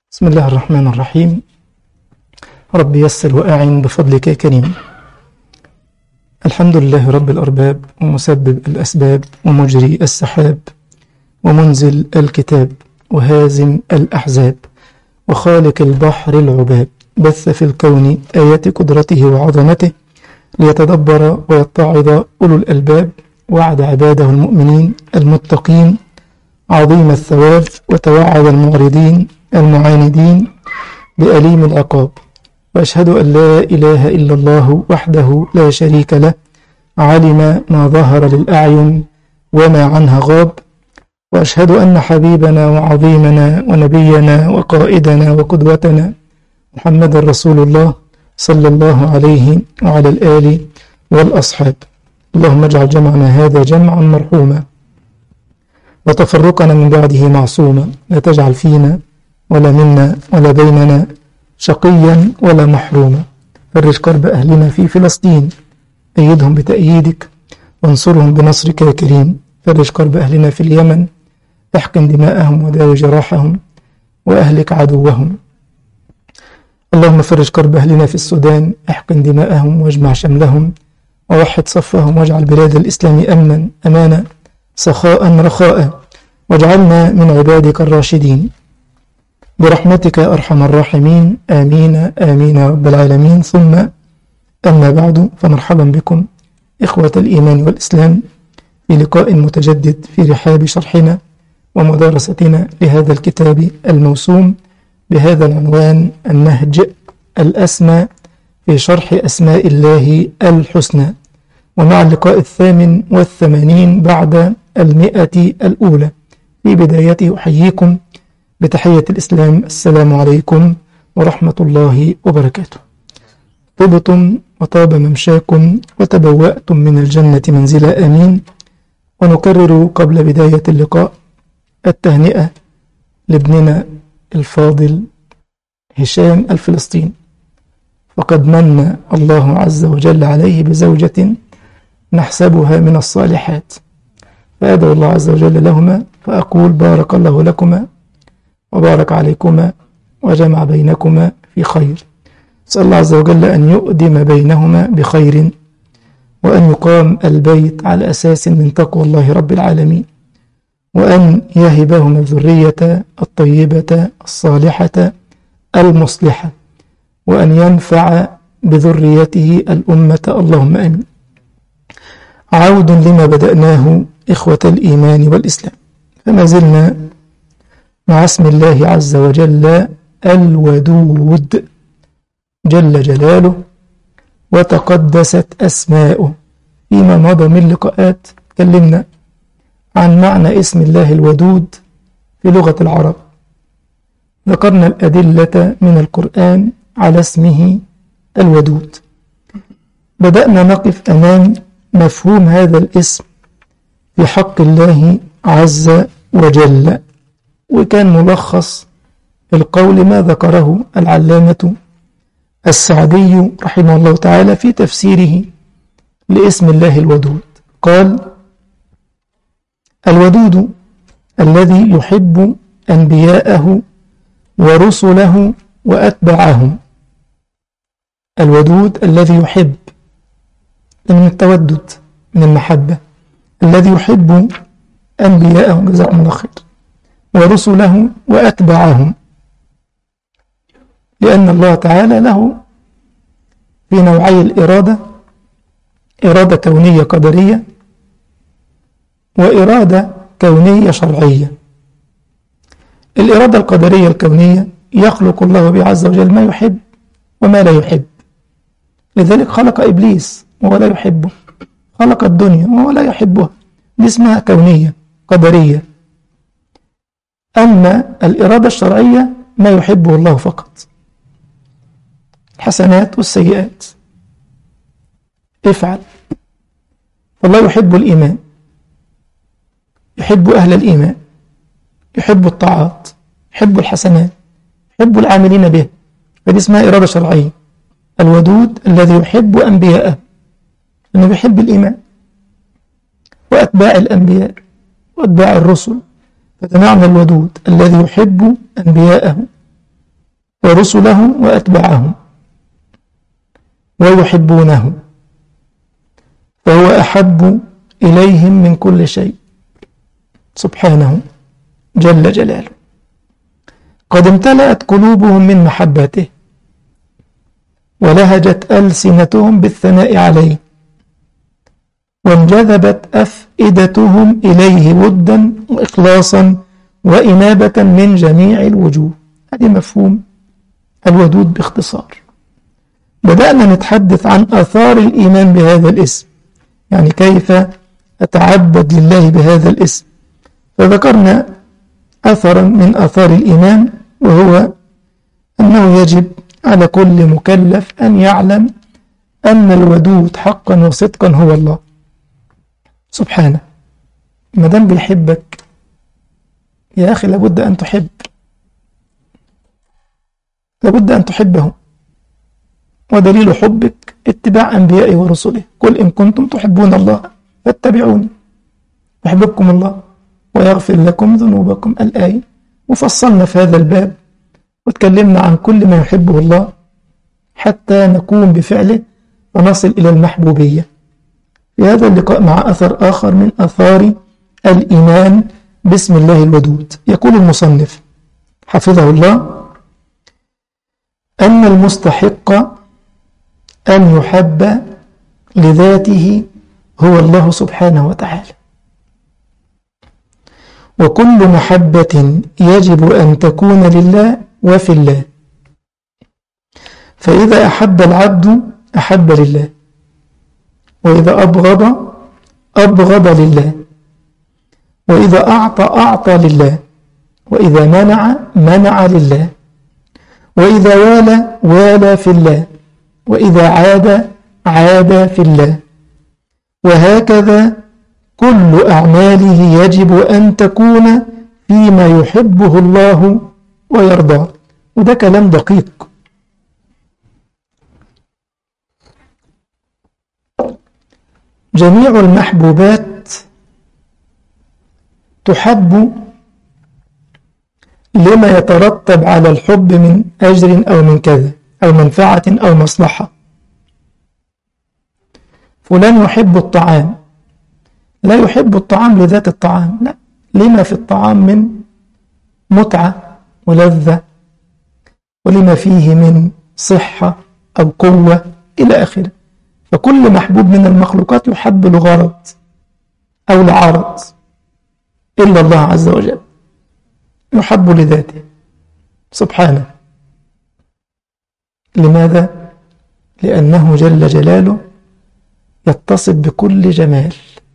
بسم الله الرحمن الرحيم رب يسر وأعن بفضلك يا كريم الحمد لله رب الأرباب ومسبب الأسباب ومجري السحاب ومنزل الكتاب وهازم الأحزاب وخالق البحر العباب بث في الكون آيات قدرته وعظمته ليتدبر ويتعظ أولو الألباب وعد عباده المؤمنين المتقين عظيم الثواب وتوعد المعرضين المعاندين بأليم العقاب وأشهد أن لا إله إلا الله وحده لا شريك له علم ما ظهر للأعين وما عنها غاب وأشهد أن حبيبنا وعظيمنا ونبينا وقائدنا وقدوتنا محمد رسول الله صلى الله عليه وعلى الآل والأصحاب اللهم اجعل جمعنا هذا جمعا مرحوما وتفرقنا من بعده معصوما لا تجعل فينا ولا منا ولا بيننا شقيا ولا محروما فرج كرب أهلنا في فلسطين أيدهم بتأييدك وانصرهم بنصرك يا كريم فرج كرب أهلنا في اليمن احقن دماءهم وداوي جراحهم وأهلك عدوهم اللهم فرج كرب أهلنا في السودان احقن دماءهم واجمع شملهم ووحد صفهم واجعل بلاد الإسلام أمنا أمانا سخاء رخاء واجعلنا من عبادك الراشدين برحمتك يا أرحم الراحمين آمين آمين يا رب العالمين ثم أما بعد فمرحبا بكم إخوة الإيمان والإسلام في لقاء متجدد في رحاب شرحنا ومدارستنا لهذا الكتاب الموسوم بهذا العنوان النهج الأسمى في شرح أسماء الله الحسنى ومع اللقاء الثامن والثمانين بعد المئة الأولى في بدايته أحييكم بتحية الإسلام السلام عليكم ورحمة الله وبركاته طبتم وطاب ممشاكم وتبوأتم من الجنة منزلا أمين ونكرر قبل بداية اللقاء التهنئة لابننا الفاضل هشام الفلسطيني فقد من الله عز وجل عليه بزوجة نحسبها من الصالحات فأدعو الله عز وجل لهما فأقول بارك الله لكما وبارك عليكما وجمع بينكما في خير أسأل الله عز وجل أن يؤدم بينهما بخير وأن يقام البيت على أساس من تقوى الله رب العالمين وأن يهبهما الذرية الطيبة الصالحة المصلحة وأن ينفع بذريته الأمة اللهم آمين عود لما بدأناه إخوة الإيمان والإسلام فما زلنا مع اسم الله عز وجل الودود جل جلاله وتقدست أسماؤه فيما مضى من لقاءات تكلمنا عن معنى اسم الله الودود في لغة العرب ذكرنا الأدلة من القرآن على اسمه الودود بدأنا نقف أمام مفهوم هذا الاسم في حق الله عز وجل وكان ملخص القول ما ذكره العلامة السعدي رحمه الله تعالى في تفسيره لاسم الله الودود قال الودود الذي يحب أنبياءه ورسله وأتباعهم الودود الذي يحب من التودد من المحبة الذي يحب أنبياءه جزاكم الله خير ورسله وأتباعهم لأن الله تعالى له في نوعي الإرادة إرادة كونية قدرية وإرادة كونية شرعية الإرادة القدرية الكونية يخلق الله به عز وجل ما يحب وما لا يحب لذلك خلق إبليس وهو لا يحبه خلق الدنيا وهو لا يحبها دي اسمها كونية قدرية أما الإرادة الشرعية ما يحبه الله فقط الحسنات والسيئات افعل فالله يحب الإيمان يحب أهل الإيمان يحب الطاعات يحب الحسنات يحب العاملين به فدي اسمها إرادة شرعية الودود الذي يحب أنبياءه أنه يحب الإيمان وأتباع الأنبياء وأتباع الرسل فده معنى الودود الذي يحب أنبياءه ورسله وأتباعهم ويحبونه فهو أحب إليهم من كل شيء سبحانه جل جلاله قد امتلأت قلوبهم من محبته ولهجت ألسنتهم بالثناء عليه وانجذبت أفئدتهم إليه ودا وإخلاصا وإنابة من جميع الوجوه هذه مفهوم الودود باختصار بدأنا نتحدث عن آثار الإيمان بهذا الاسم يعني كيف أتعبد لله بهذا الاسم فذكرنا أثرا من آثار الإيمان وهو أنه يجب على كل مكلف أن يعلم أن الودود حقا وصدقا هو الله سبحانه ما دام بيحبك يا أخي لابد أن تحب لابد أن تحبه ودليل حبك اتباع أنبيائه ورسله قل إن كنتم تحبون الله فاتبعوني يحببكم الله ويغفر لكم ذنوبكم الآية وفصلنا في هذا الباب وتكلمنا عن كل ما يحبه الله حتى نقوم بفعله ونصل إلى المحبوبية في هذا اللقاء مع أثر آخر من أثار الإيمان باسم الله الودود يقول المصنف حفظه الله أن المستحق أن يحب لذاته هو الله سبحانه وتعالى وكل محبة يجب أن تكون لله وفي الله فإذا أحب العبد أحب لله وإذا أبغض أبغض لله وإذا أعطى أعطى لله وإذا منع منع لله وإذا والى والى في الله وإذا عاد عاد في الله وهكذا كل أعماله يجب أن تكون فيما يحبه الله ويرضاه وده كلام دقيق جميع المحبوبات تحب لما يترتب على الحب من أجر أو من كذا أو منفعة أو مصلحة فلان يحب الطعام لا يحب الطعام لذات الطعام لا لما في الطعام من متعة ولذة ولما فيه من صحة أو قوة إلى آخره فكل محبوب من المخلوقات يحب لغرض أو لعرض إلا الله عز وجل يحب لذاته سبحانه لماذا؟ لأنه جل جلاله يتصف بكل جمال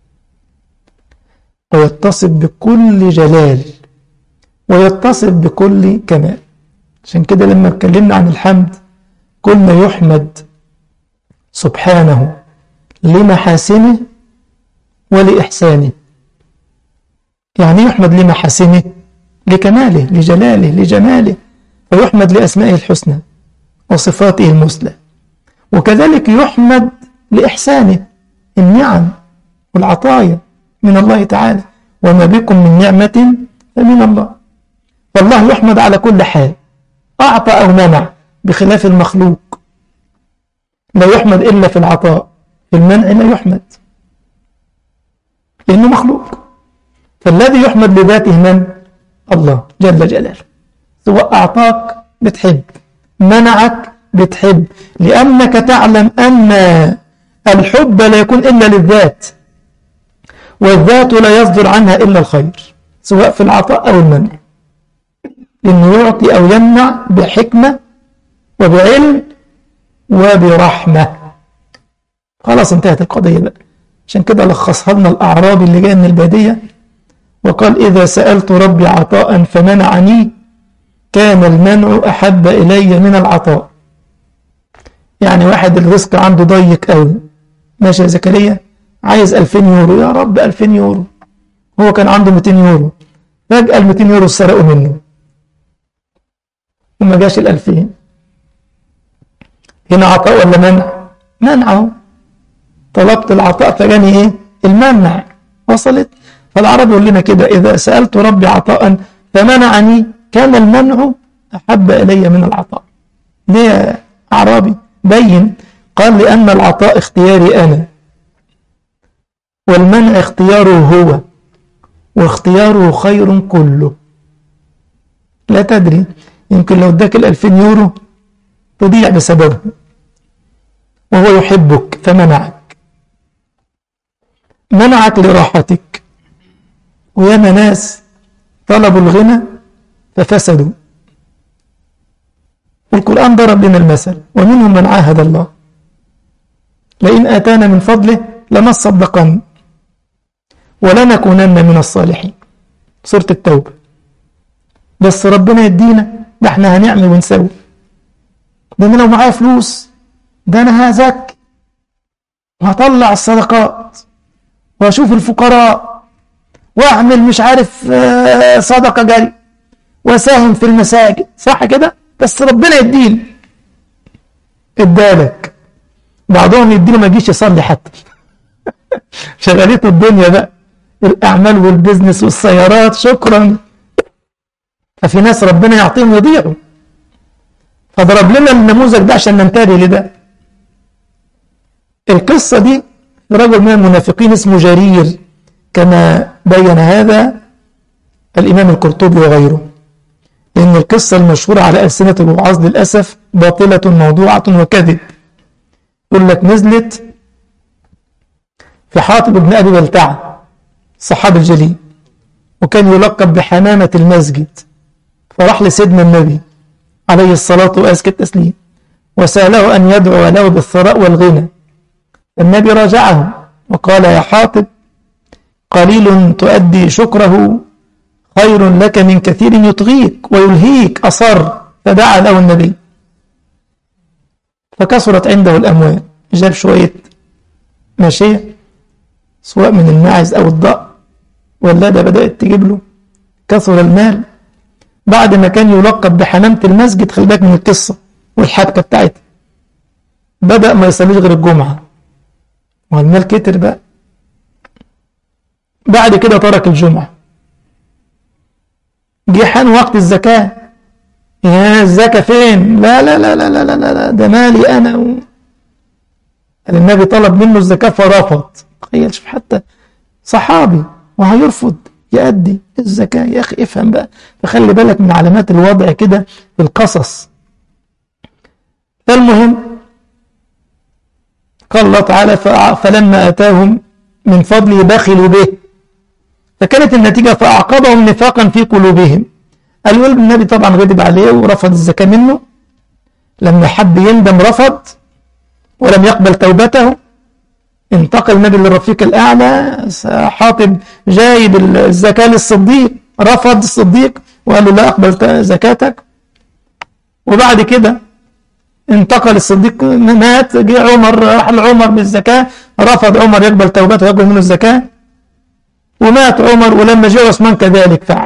ويتصف بكل جلال ويتصف بكل كمال عشان كده لما اتكلمنا عن الحمد قلنا يحمد سبحانه لمحاسنه ولإحسانه يعني يحمد لمحاسنه لكماله لجلاله لجماله ويحمد لأسمائه الحسنى وصفاته المثلى وكذلك يحمد لإحسانه النعم والعطايا من الله تعالى وما بكم من نعمة فمن الله فالله يحمد على كل حال أعطى أو منع بخلاف المخلوق لا يحمد إلا في العطاء في المنع لا يحمد لأنه مخلوق فالذي يحمد لذاته من؟ الله جل جلاله سواء أعطاك بتحب منعك بتحب لأنك تعلم أن الحب لا يكون إلا للذات والذات لا يصدر عنها إلا الخير سواء في العطاء أو المنع إنه يعطي أو يمنع بحكمة وبعلم وبرحمة خلاص انتهت القضية بقى عشان كده لخصها لنا الأعرابي اللي جاي من البادية وقال إذا سألت ربي عطاء فمنعني كان المنع أحب إلي من العطاء يعني واحد الرزق عنده ضيق قوي ماشي يا زكريا عايز 2000 يورو يا رب 2000 يورو هو كان عنده 200 يورو فجأة ال 200 يورو سرقوا منه وما جاش ال 2000 هنا عطاء ولا منع؟ منعه طلبت العطاء فجاني ايه؟ المنع وصلت فالعرب يقول لنا كده إذا سألت ربي عطاء فمنعني كان المنع أحب إلي من العطاء ليه يا أعرابي بين قال لأن العطاء اختياري أنا والمنع اختياره هو واختياره خير كله لا تدري يمكن لو اداك الألفين يورو تضيع بسببه وهو يحبك فمنعك منعك لراحتك وياما ناس طلبوا الغنى ففسدوا والقرآن ضرب لنا المثل ومنهم من عاهد الله لئن آتانا من فضله لنصدقن ولنكونن من الصالحين سورة التوبة بس ربنا يدينا ده احنا هنعمل ونسوي ده انا لو معايا فلوس ده انا هزكي وهطلع الصدقات واشوف الفقراء واعمل مش عارف صدقه جري واساهم في المساجد صح كده بس ربنا يديني ادالك بعضهم يديله ما يجيش يصلي حتى شغاليته الدنيا بقى الاعمال والبزنس والسيارات شكرا ففي ناس ربنا يعطيهم يضيعوا فضرب لنا النموذج ده عشان ننتبه لده القصة دي رجل من المنافقين اسمه جرير كما بين هذا الإمام القرطبي وغيره لأن القصة المشهورة على ألسنة الوعاظ للأسف باطلة موضوعة وكذب يقول لك نزلت في حاطب ابن أبي بلتعة الصحابي الجليل وكان يلقب بحمامة المسجد فراح لسيدنا النبي عليه الصلاة وأزكى التسليم وسأله أن يدعو له بالثراء والغنى النبي راجعه وقال يا حاطب قليل تؤدي شكره خير لك من كثير يطغيك ويلهيك أصر فدعا له النبي فكثرت عنده الأموال جاب شوية ماشية سواء من الماعز أو الضأ واللادة بدأت تجيب له كثر المال بعد ما كان يلقب بحمامة المسجد خلي بالك من القصة والحبكة بتاعتها بدأ ما يصليش غير الجمعة والمال كتر بقى بعد كده ترك الجمعة جه حان وقت الزكاة يا الزكاة فين لا لا لا لا لا لا, لا ده مالي أنا و... النبي طلب منه الزكاة فرفض تخيل شوف حتى صحابي وهيرفض يأدي الزكاة يا أخي افهم بقى فخلي بالك من علامات الوضع كده في القصص فالمهم قال الله تعالى فلما أتاهم من فضله بخلوا به فكانت النتيجة فأعقبهم نفاقا في قلوبهم قالوا النبي طبعا غضب عليه ورفض الزكاة منه لما حب يندم رفض ولم يقبل توبته انتقل النبي للرفيق الأعلى حاطب جايب الزكاة للصديق رفض الصديق وقال له لا أقبل زكاتك وبعد كده انتقل الصديق مات جه عمر راح لعمر بالزكاة رفض عمر يقبل توبته ويقبل منه الزكاة ومات عمر ولما جاء عثمان كذلك فعل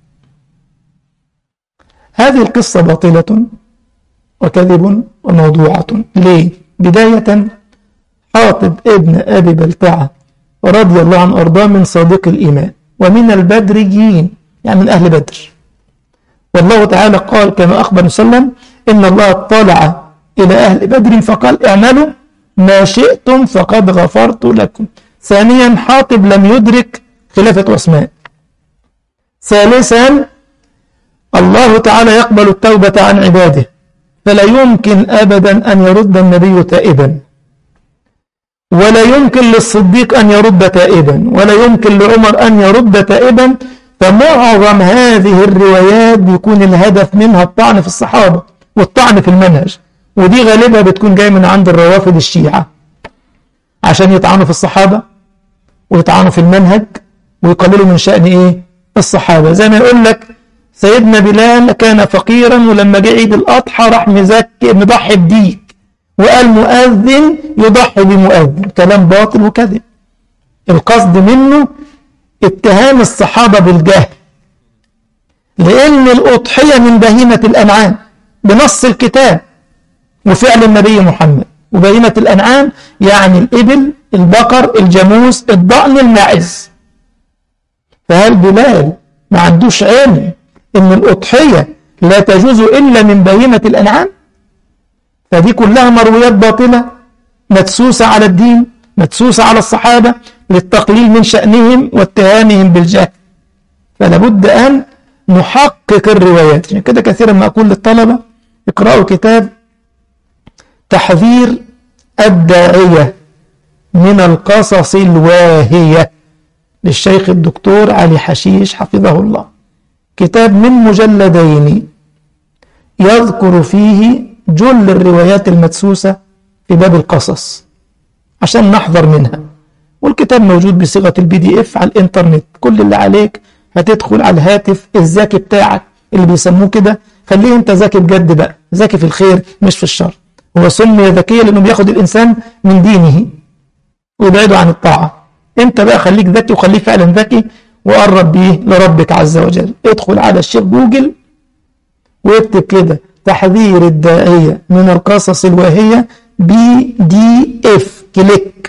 هذه القصة باطلة وكذب وموضوعة ليه؟ بداية حاطب ابن أبي بلتعة رضي الله عنه أرضاه من صادق الإيمان ومن البدريين يعني من أهل بدر والله تعالى قال كما أخبر وسلم إن الله اطلع إلى أهل بدر فقال اعملوا ما شئتم فقد غفرت لكم ثانيا حاطب لم يدرك خلافة عثمان ثالثا الله تعالى يقبل التوبة عن عباده فلا يمكن أبدا أن يرد النبي تائبا ولا يمكن للصديق أن يرد تائبا ولا يمكن لعمر أن يرد تائبا فمعظم هذه الروايات بيكون الهدف منها الطعن في الصحابة والطعن في المنهج ودي غالبا بتكون جاية من عند الروافض الشيعة عشان يطعنوا في الصحابة ويطعنوا في المنهج ويقللوا من شأن إيه الصحابة زي ما يقول لك سيدنا بلال كان فقيرا ولما جه عيد الأضحى راح مزكي مضحي بديك وقال مؤذن يضحي بمؤذن كلام باطل وكذب القصد منه اتهام الصحابة بالجهل لأن الأضحية من بهيمة الأنعام بنص الكتاب وفعل النبي محمد وبهيمة الأنعام يعني الإبل البقر الجاموس الضأن الماعز فهل بلال ما عندوش علم ان الأضحية لا تجوز إلا من بهيمة الأنعام فدي كلها مرويات باطلة مدسوسة على الدين مدسوسة على الصحابة للتقليل من شأنهم واتهامهم بالجهل فلا بد أن نحقق الروايات عشان كده كثيرا ما أقول للطلبة اقرأوا كتاب تحذير الداعية من القصص الواهية للشيخ الدكتور علي حشيش حفظه الله كتاب من مجلدين يذكر فيه جل الروايات المدسوسة في باب القصص عشان نحذر منها والكتاب موجود بصيغة البي دي اف على الانترنت كل اللي عليك هتدخل على الهاتف الذكي بتاعك اللي بيسموه كده خليه انت ذكي بجد بقى ذكي في الخير مش في الشر هو سمي ذكيا لانه بياخد الانسان من دينه ويبعده عن الطاعة انت بقى خليك ذكي وخليك فعلا ذكي وقرب بيه لربك عز وجل ادخل على الشيخ جوجل واكتب كده تحذير الداعية من القصص الواهية بي دي اف كليك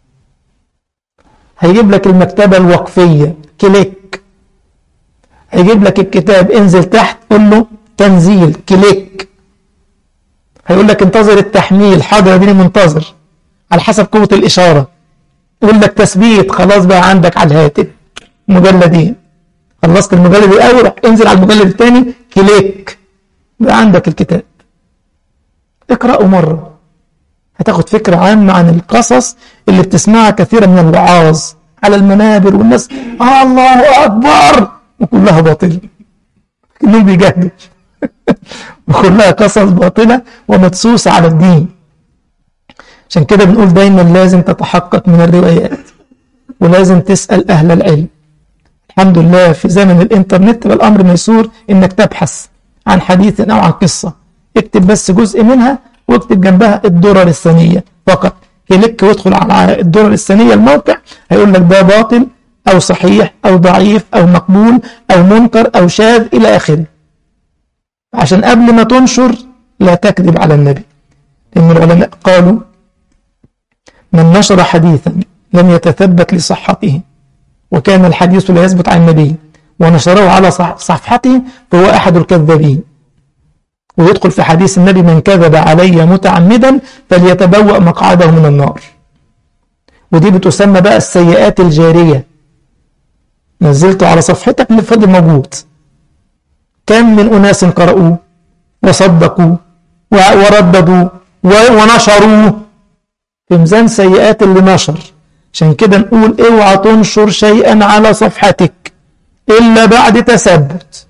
هيجيب لك المكتبة الوقفية كليك هيجيب لك الكتاب انزل تحت قول له تنزيل كليك هيقول لك انتظر التحميل حاضر اديني منتظر على حسب قوة الإشارة يقول لك تثبيت خلاص بقى عندك على الهاتف مجلدين خلصت المجلد الأول انزل على المجلد الثاني كليك بقى عندك الكتاب اقرأه مرة هتاخد فكرة عامة عن القصص اللي بتسمعها كثيرا من الوعاظ على المنابر والناس آه الله أكبر وكلها باطلة كلهم بيجاهدوا وكلها قصص باطلة ومدسوسة على الدين عشان كده بنقول دايما لازم تتحقق من الروايات ولازم تسأل أهل العلم الحمد لله في زمن الإنترنت بالأمر ميسور إنك تبحث عن حديث أو عن قصة اكتب بس جزء منها واكتب جنبها الدرر الثانية فقط كليك وادخل على الدرر الثانية الموقع هيقول لك ده باطل أو صحيح أو ضعيف أو مقبول أو منكر أو شاذ إلى آخره عشان قبل ما تنشر لا تكذب على النبي لأن العلماء قالوا من نشر حديثا لم يتثبت لصحته وكان الحديث لا يثبت عن النبي ونشره على صفحته فهو أحد الكذابين ويدخل في حديث النبي من كذب علي متعمدا فليتبوأ مقعده من النار ودي بتسمى بقى السيئات الجارية نزلته على صفحتك اللي فضل موجود كم من أناس قرأوه وصدقوا ورددوا ونشروه في ميزان سيئات اللي نشر عشان كده نقول اوعى تنشر شيئا على صفحتك إلا بعد تثبت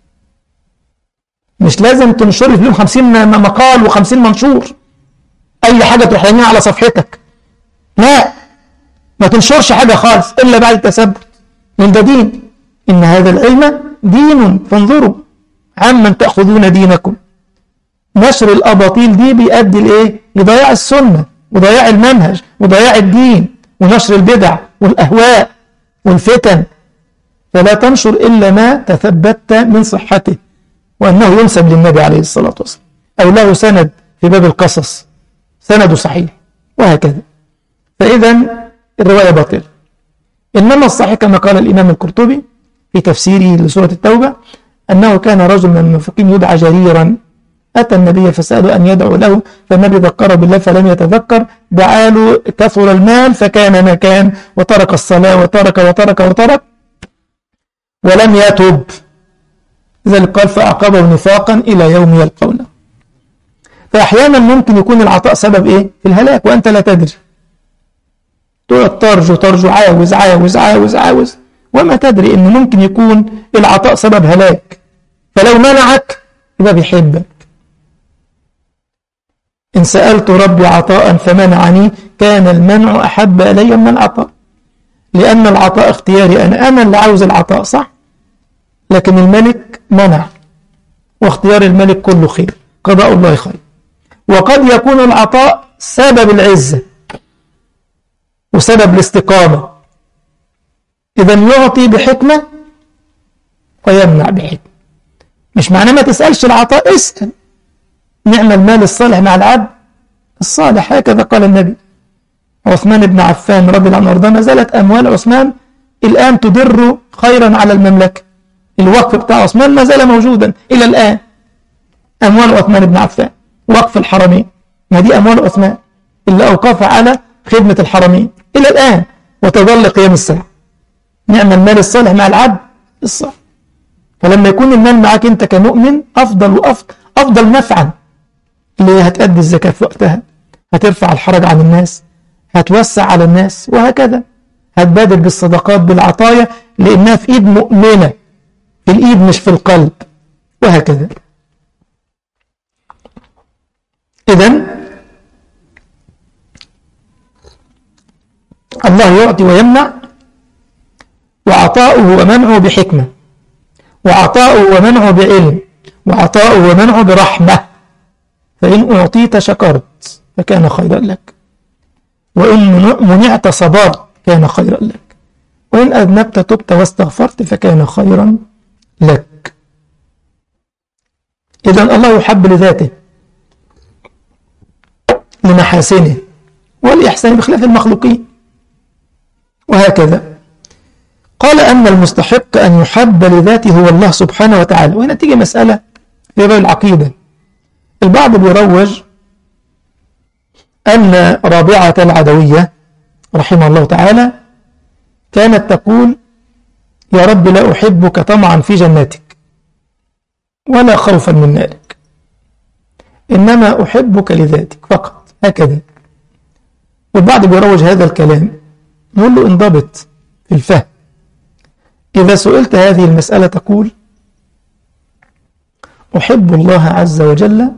مش لازم تنشر في اليوم 50 مقال و50 منشور أي حاجة تروح رميها على صفحتك لا ما تنشرش حاجة خالص إلا بعد التثبت من ده دين إن هذا العلم دين فانظروا عمن تأخذون دينكم نشر الأباطيل دي بيؤدي لإيه؟ لضياع السنة وضياع المنهج وضياع الدين ونشر البدع والأهواء والفتن فلا تنشر إلا ما تثبت من صحته وأنه ينسب للنبي عليه الصلاة والسلام أو له سند في باب القصص سند صحيح وهكذا فإذا الرواية باطلة إنما الصحيح كما قال الإمام القرطبي في تفسيره لسورة التوبة أنه كان رجل من المنافقين يدعى جريرا أتى النبي فسأله أن يدعو له فالنبي ذكره بالله فلم يتذكر دعا له كثر المال فكان ما كان وترك الصلاة وترك وترك وترك ولم يتب لذلك قال فأعقبه نفاقا إلى يوم يلقونه فأحيانا ممكن يكون العطاء سبب إيه؟ في الهلاك وأنت لا تدري تقعد ترجو ترجو عاوز عاوز عاوز عاوز وما تدري إن ممكن يكون العطاء سبب هلاك فلو منعك يبقى بيحبك إن سألت ربي عطاء فمنعني كان المنع أحب إلي من العطاء لأن العطاء اختياري أنا أنا اللي عاوز العطاء صح لكن الملك منع واختيار الملك كله خير قضاء الله خير وقد يكون العطاء سبب العزة وسبب الاستقامة إذا يعطي بحكمة ويمنع بحكمة مش معناه ما تسألش العطاء اسأل نعم المال الصالح مع العبد الصالح هكذا قال النبي عثمان بن عفان رضي الله عنه وارضاه ما زالت أموال عثمان الآن تدر خيرا على المملكة الوقف بتاع عثمان ما زال موجودا إلى الآن أموال عثمان بن عفان وقف الحرمين ما دي أموال عثمان اللي أوقفها على خدمة الحرمين إلى الآن وتظل قيام الساعة نعم المال الصالح مع العبد الصالح فلما يكون المال معك أنت كمؤمن أفضل وأفضل أفضل نفعا اللي هتأدي الزكاة في وقتها هترفع الحرج عن الناس هتوسع على الناس وهكذا هتبادر بالصدقات بالعطايا لأنها في إيد مؤمنة في الإيد مش في القلب وهكذا إذا الله يعطي ويمنع وعطاؤه ومنعه بحكمة وعطاؤه ومنعه بعلم وعطاؤه ومنعه برحمة فإن أعطيت شكرت فكان خيرا لك وإن منعت صبرت كان خيرا لك وإن أذنبت تبت واستغفرت فكان خيرا لك إذا الله يحب لذاته لمحاسنه والإحسان بخلاف المخلوقين وهكذا قال أن المستحق أن يحب لذاته هو الله سبحانه وتعالى وهنا تيجي مسألة في باب العقيدة البعض بيروج أن رابعة العدوية رحمه الله تعالى كانت تقول يا رب لا أحبك طمعا في جناتك ولا خوفا من نارك إنما أحبك لذاتك فقط هكذا والبعض بيروج هذا الكلام نقول له انضبط في الفهم إذا سئلت هذه المسألة تقول أحب الله عز وجل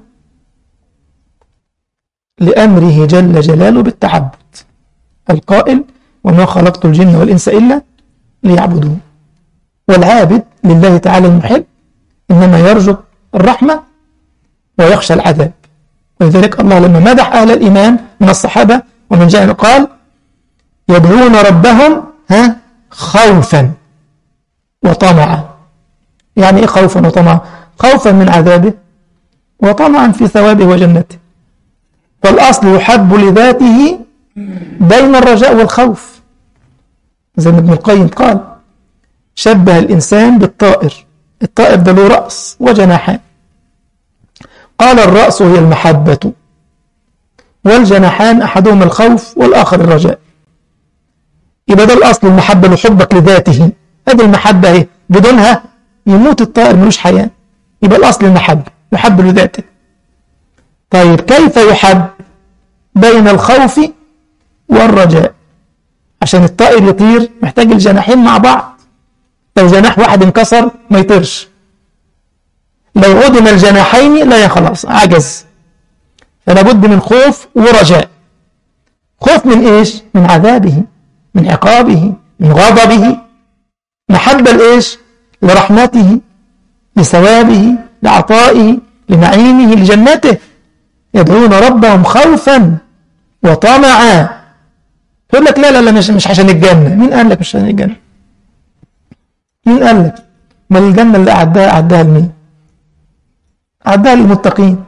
لأمره جل جلاله بالتعبد القائل وما خلقت الجن والإنس إلا ليعبدون والعابد لله تعالى المحب إنما يرجو الرحمة ويخشى العذاب ولذلك الله لما مدح أهل الإيمان من الصحابة ومن جاء قال يدعون ربهم ها خوفا وطمعا يعني إيه خوفا وطمعا خوفا من عذابه وطمعا في ثوابه وجنته فالأصل يحب لذاته بين الرجاء والخوف زي ما ابن القيم قال شبه الإنسان بالطائر الطائر ده له رأس وجناحان قال الرأس هي المحبة والجناحان أحدهما الخوف والآخر الرجاء يبقى ده الأصل المحبة لحبك لذاته هذه المحبة هي بدونها يموت الطائر ملوش حياة يبقى الأصل المحبة يحب لذاته طيب كيف يحب بين الخوف والرجاء عشان الطائر يطير محتاج الجناحين مع بعض لو جناح واحد انكسر ما يطيرش لو عدم الجناحين لا خلاص عجز فلا بد من خوف ورجاء خوف من ايش من عذابه من عقابه من غضبه محبة لايش لرحمته لثوابه لعطائه لنعيمه لجنته يدعون ربهم خوفا وطمعا يقول لك لا لا لا مش مش عشان الجنة مين قال لك مش عشان الجنة مين قال لك ما الجنة اللي أعدها أعدها لمين أعدها للمتقين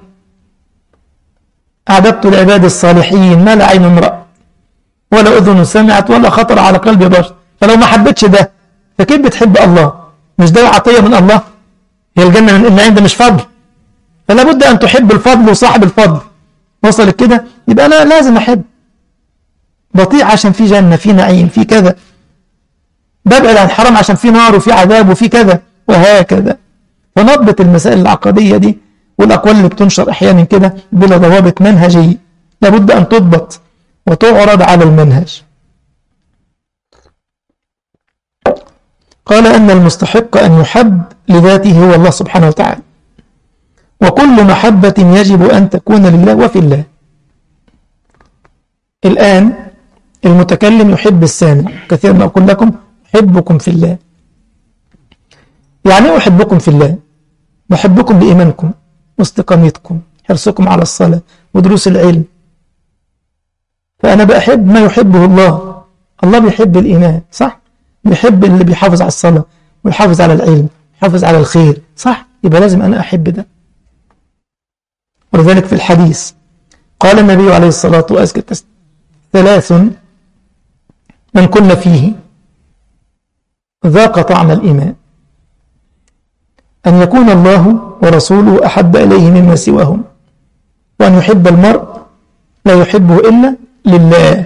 أعددت العباد الصالحين ما لا عين رأت ولا أذن سمعت ولا خطر على قلب بشر فلو ما حبيتش ده فكيف بتحب الله مش ده عطية من الله هي الجنة من النعيم ده مش فضل فلا بد أن تحب الفضل وصاحب الفضل وصلت كده يبقى أنا لازم أحب بطيع عشان في جنة في نعيم في كذا ببعد عن حرام عشان في نار وفي عذاب وفي كذا وهكذا فنضبط المسائل العقدية دي والأقوال اللي بتنشر أحيانا كده بلا ضوابط منهجية لابد أن تضبط وتعرض على المنهج قال أن المستحق أن يحب لذاته هو الله سبحانه وتعالى وكل محبة يجب أن تكون لله وفي الله الآن المتكلم يحب السامع كثيرا ما أقول لكم أحبكم في الله يعني أحبكم في الله بحبكم بإيمانكم واستقامتكم حرصكم على الصلاة ودروس العلم فأنا بحب ما يحبه الله الله بيحب الإيمان صح بيحب اللي بيحافظ على الصلاة ويحافظ على العلم يحافظ على الخير صح يبقى لازم أنا أحب ده ولذلك في الحديث قال النبي عليه الصلاة والسلام ثلاث من كن فيه ذاق طعم الإيمان أن يكون الله ورسوله أحب إليه مما سواهم وأن يحب المرء لا يحبه إلا لله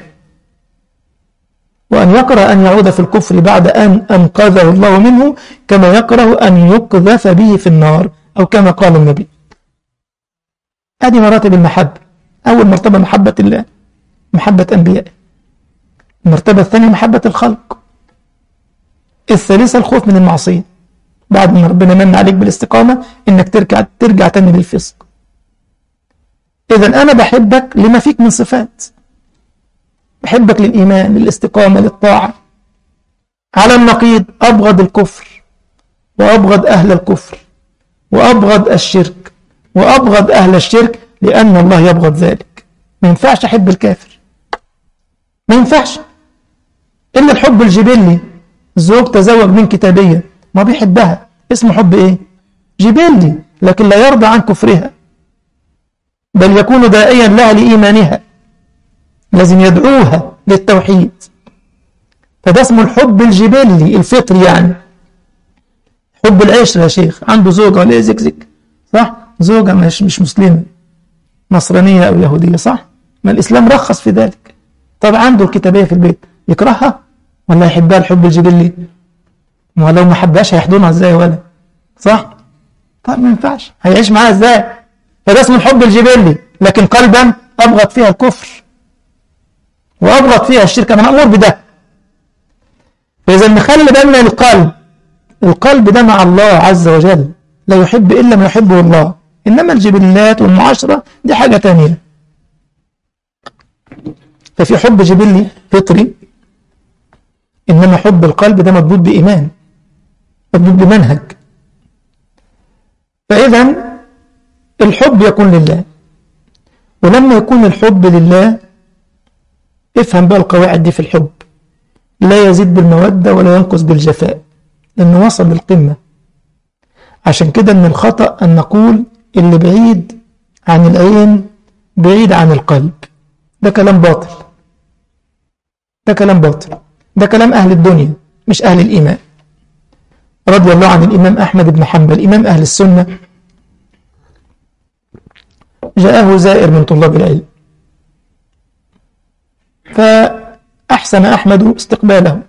وأن يكره أن يعود في الكفر بعد أن أنقذه الله منه كما يكره أن يقذف به في النار أو كما قال النبي هذه مراتب المحبة أول مرتبة محبة الله محبة أنبيائه المرتبة الثانية محبة الخلق الثالثة الخوف من المعصية بعد ما ربنا من عليك بالاستقامة إنك ترجع ترجع تاني للفسق إذا أنا بحبك لما فيك من صفات بحبك للإيمان للاستقامة للطاعة على النقيض أبغض الكفر وأبغض أهل الكفر وأبغض الشرك وأبغض أهل الشرك لأن الله يبغض ذلك ما ينفعش أحب الكافر ما ينفعش إلا الحب الجبلي الزوج تزوج من كتابية ما بيحبها اسمه حب إيه جبلي لكن لا يرضى عن كفرها بل يكون داعيا لها لإيمانها لازم يدعوها للتوحيد فده اسمه الحب الجبلي الفطري يعني حب العشرة يا شيخ عنده زوجة ولا زك زك صح زوجة مش مش مسلمة نصرانية أو يهودية صح ما الإسلام رخص في ذلك طب عنده الكتابية في البيت يكرهها ولا يحبها الحب الجبلي ما لو ما حبهاش هيحضنها ازاي ولا صح طب ما ينفعش هيعيش معاها ازاي فده اسمه الحب الجبلي لكن قلبا أبغض فيها الكفر وأبغض فيها الشرك أنا مأمور بده فإذا نخلي بالنا القلب القلب ده مع الله عز وجل لا يحب إلا ما يحبه الله إنما الجبلات والمعاشرة دي حاجة تانية ففي حب جبلي فطري إنما حب القلب ده مربوط بإيمان مربوط بمنهج فإذا الحب يكون لله ولما يكون الحب لله افهم بقى القواعد دي في الحب لا يزيد بالمودة ولا ينقص بالجفاء لأنه وصل للقمة عشان كده من الخطأ أن نقول اللي بعيد عن العين بعيد عن القلب ده كلام باطل ده كلام باطل ده كلام أهل الدنيا مش أهل الإيمان رضي الله عن الإمام أحمد بن حنبل إمام أهل السنة جاءه زائر من طلاب العلم فأحسن أحمد استقباله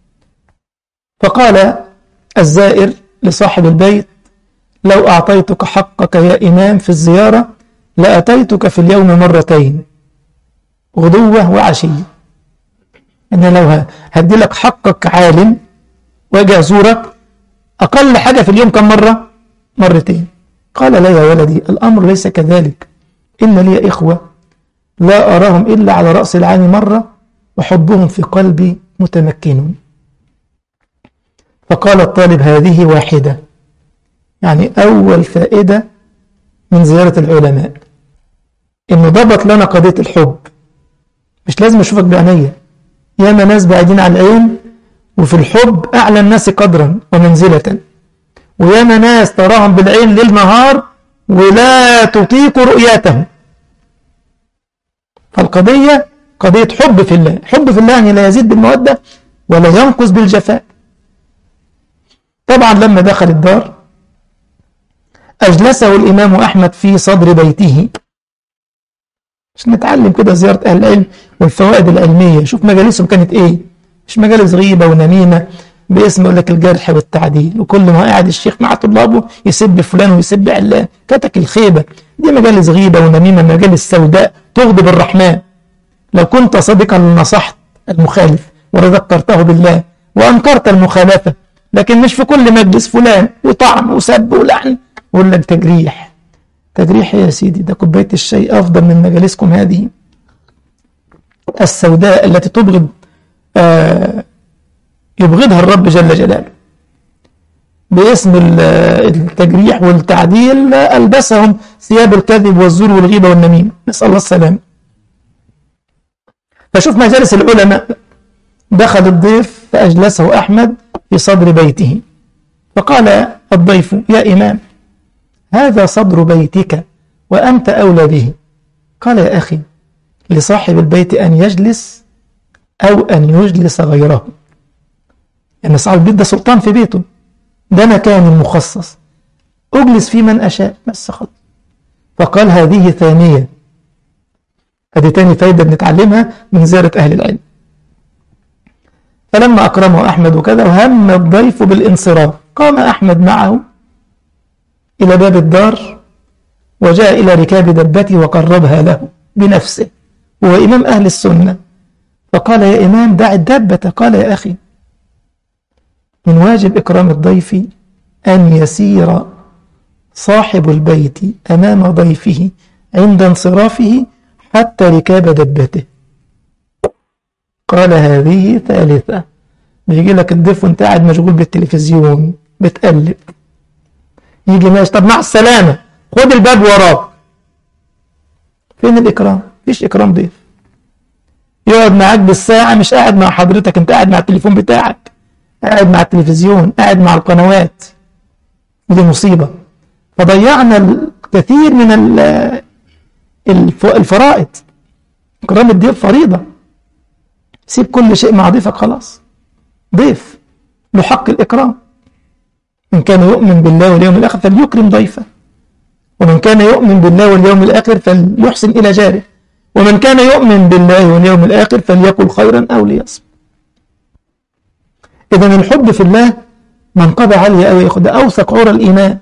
فقال الزائر لصاحب البيت لو أعطيتك حقك يا إمام في الزيارة لأتيتك في اليوم مرتين غدوة وعشية أنا لو هدي لك حقك عالم واجي أزورك أقل حاجة في اليوم كم مرة مرتين قال لا يا ولدي الأمر ليس كذلك إن لي إخوة لا أراهم إلا على رأس العام مرة وحبهم في قلبي متمكن فقال الطالب هذه واحدة يعني أول فائدة من زيارة العلماء إنه ضبط لنا قضية الحب مش لازم أشوفك بعينيا ياما ناس بعيدين عن العين وفي الحب أعلى الناس قدرا ومنزلة وياما ناس تراهم بالعين ليل نهار ولا تطيق رؤيتهم فالقضية قضية حب في الله حب في الله يعني لا يزيد بالمودة ولا ينقص بالجفاء طبعا لما دخل الدار أجلسه الإمام أحمد في صدر بيته عشان نتعلم كده زيارة أهل العلم والفوائد العلمية شوف مجالسهم كانت إيه مش مجالس غيبة ونميمة باسم يقول لك الجرح والتعديل وكل ما قاعد الشيخ مع طلابه يسب فلان ويسب علان كتك الخيبة دي مجالس غيبة ونميمة مجالس سوداء تغضب الرحمن لو كنت صادقا لنصحت المخالف وذكرته بالله وأنكرت المخالفة لكن مش في كل مجلس فلان وطعن وسب ولعن يقول لك تجريح تجريح يا سيدي ده كوباية الشاي أفضل من مجالسكم هذه السوداء التي تبغض آه يبغضها الرب جل جلاله باسم التجريح والتعديل ألبسهم ثياب الكذب والزور والغيبة والنميمة نسأل الله السلام فشوف مجالس العلماء دخل الضيف فأجلسه أحمد في صدر بيته فقال الضيف يا إمام هذا صدر بيتك وأنت أولى به قال يا أخي لصاحب البيت أن يجلس أو أن يجلس غيره يعني صاحب البيت ده سلطان في بيته ده مكان مخصص أجلس في من أشاء بس خلاص فقال هذه ثانية هذه تاني فايدة بنتعلمها من زيارة أهل العلم فلما أكرمه أحمد وكذا وهم الضيف بالانصراف قام أحمد معه إلى باب الدار وجاء إلى ركاب دبته وقربها له بنفسه هو إمام أهل السنة فقال يا إمام دع الدبة قال يا أخي من واجب إكرام الضيف أن يسير صاحب البيت أمام ضيفه عند انصرافه حتى ركاب دبته قال هذه ثالثة بيجي لك الضيف وانت قاعد مشغول بالتلفزيون بتقلب يجي ماشي طب مع السلامة خد الباب وراك فين الإكرام؟ مفيش إكرام ضيف يقعد معاك بالساعة مش قاعد مع حضرتك انت قاعد مع التليفون بتاعك قاعد مع التلفزيون قاعد مع القنوات ودي مصيبة فضيعنا الكثير من الفرائض إكرام الضيف فريضة سيب كل شيء مع ضيفك خلاص ضيف له حق الإكرام من كان يؤمن بالله واليوم الآخر فليكرم ضيفه ومن كان يؤمن بالله واليوم الآخر فليحسن إلى جاره ومن كان يؤمن بالله واليوم الآخر فليقل خيرا أو ليصمت إذا الحب في الله منقبة عالية أوي ياخد أوثق عرى الإيمان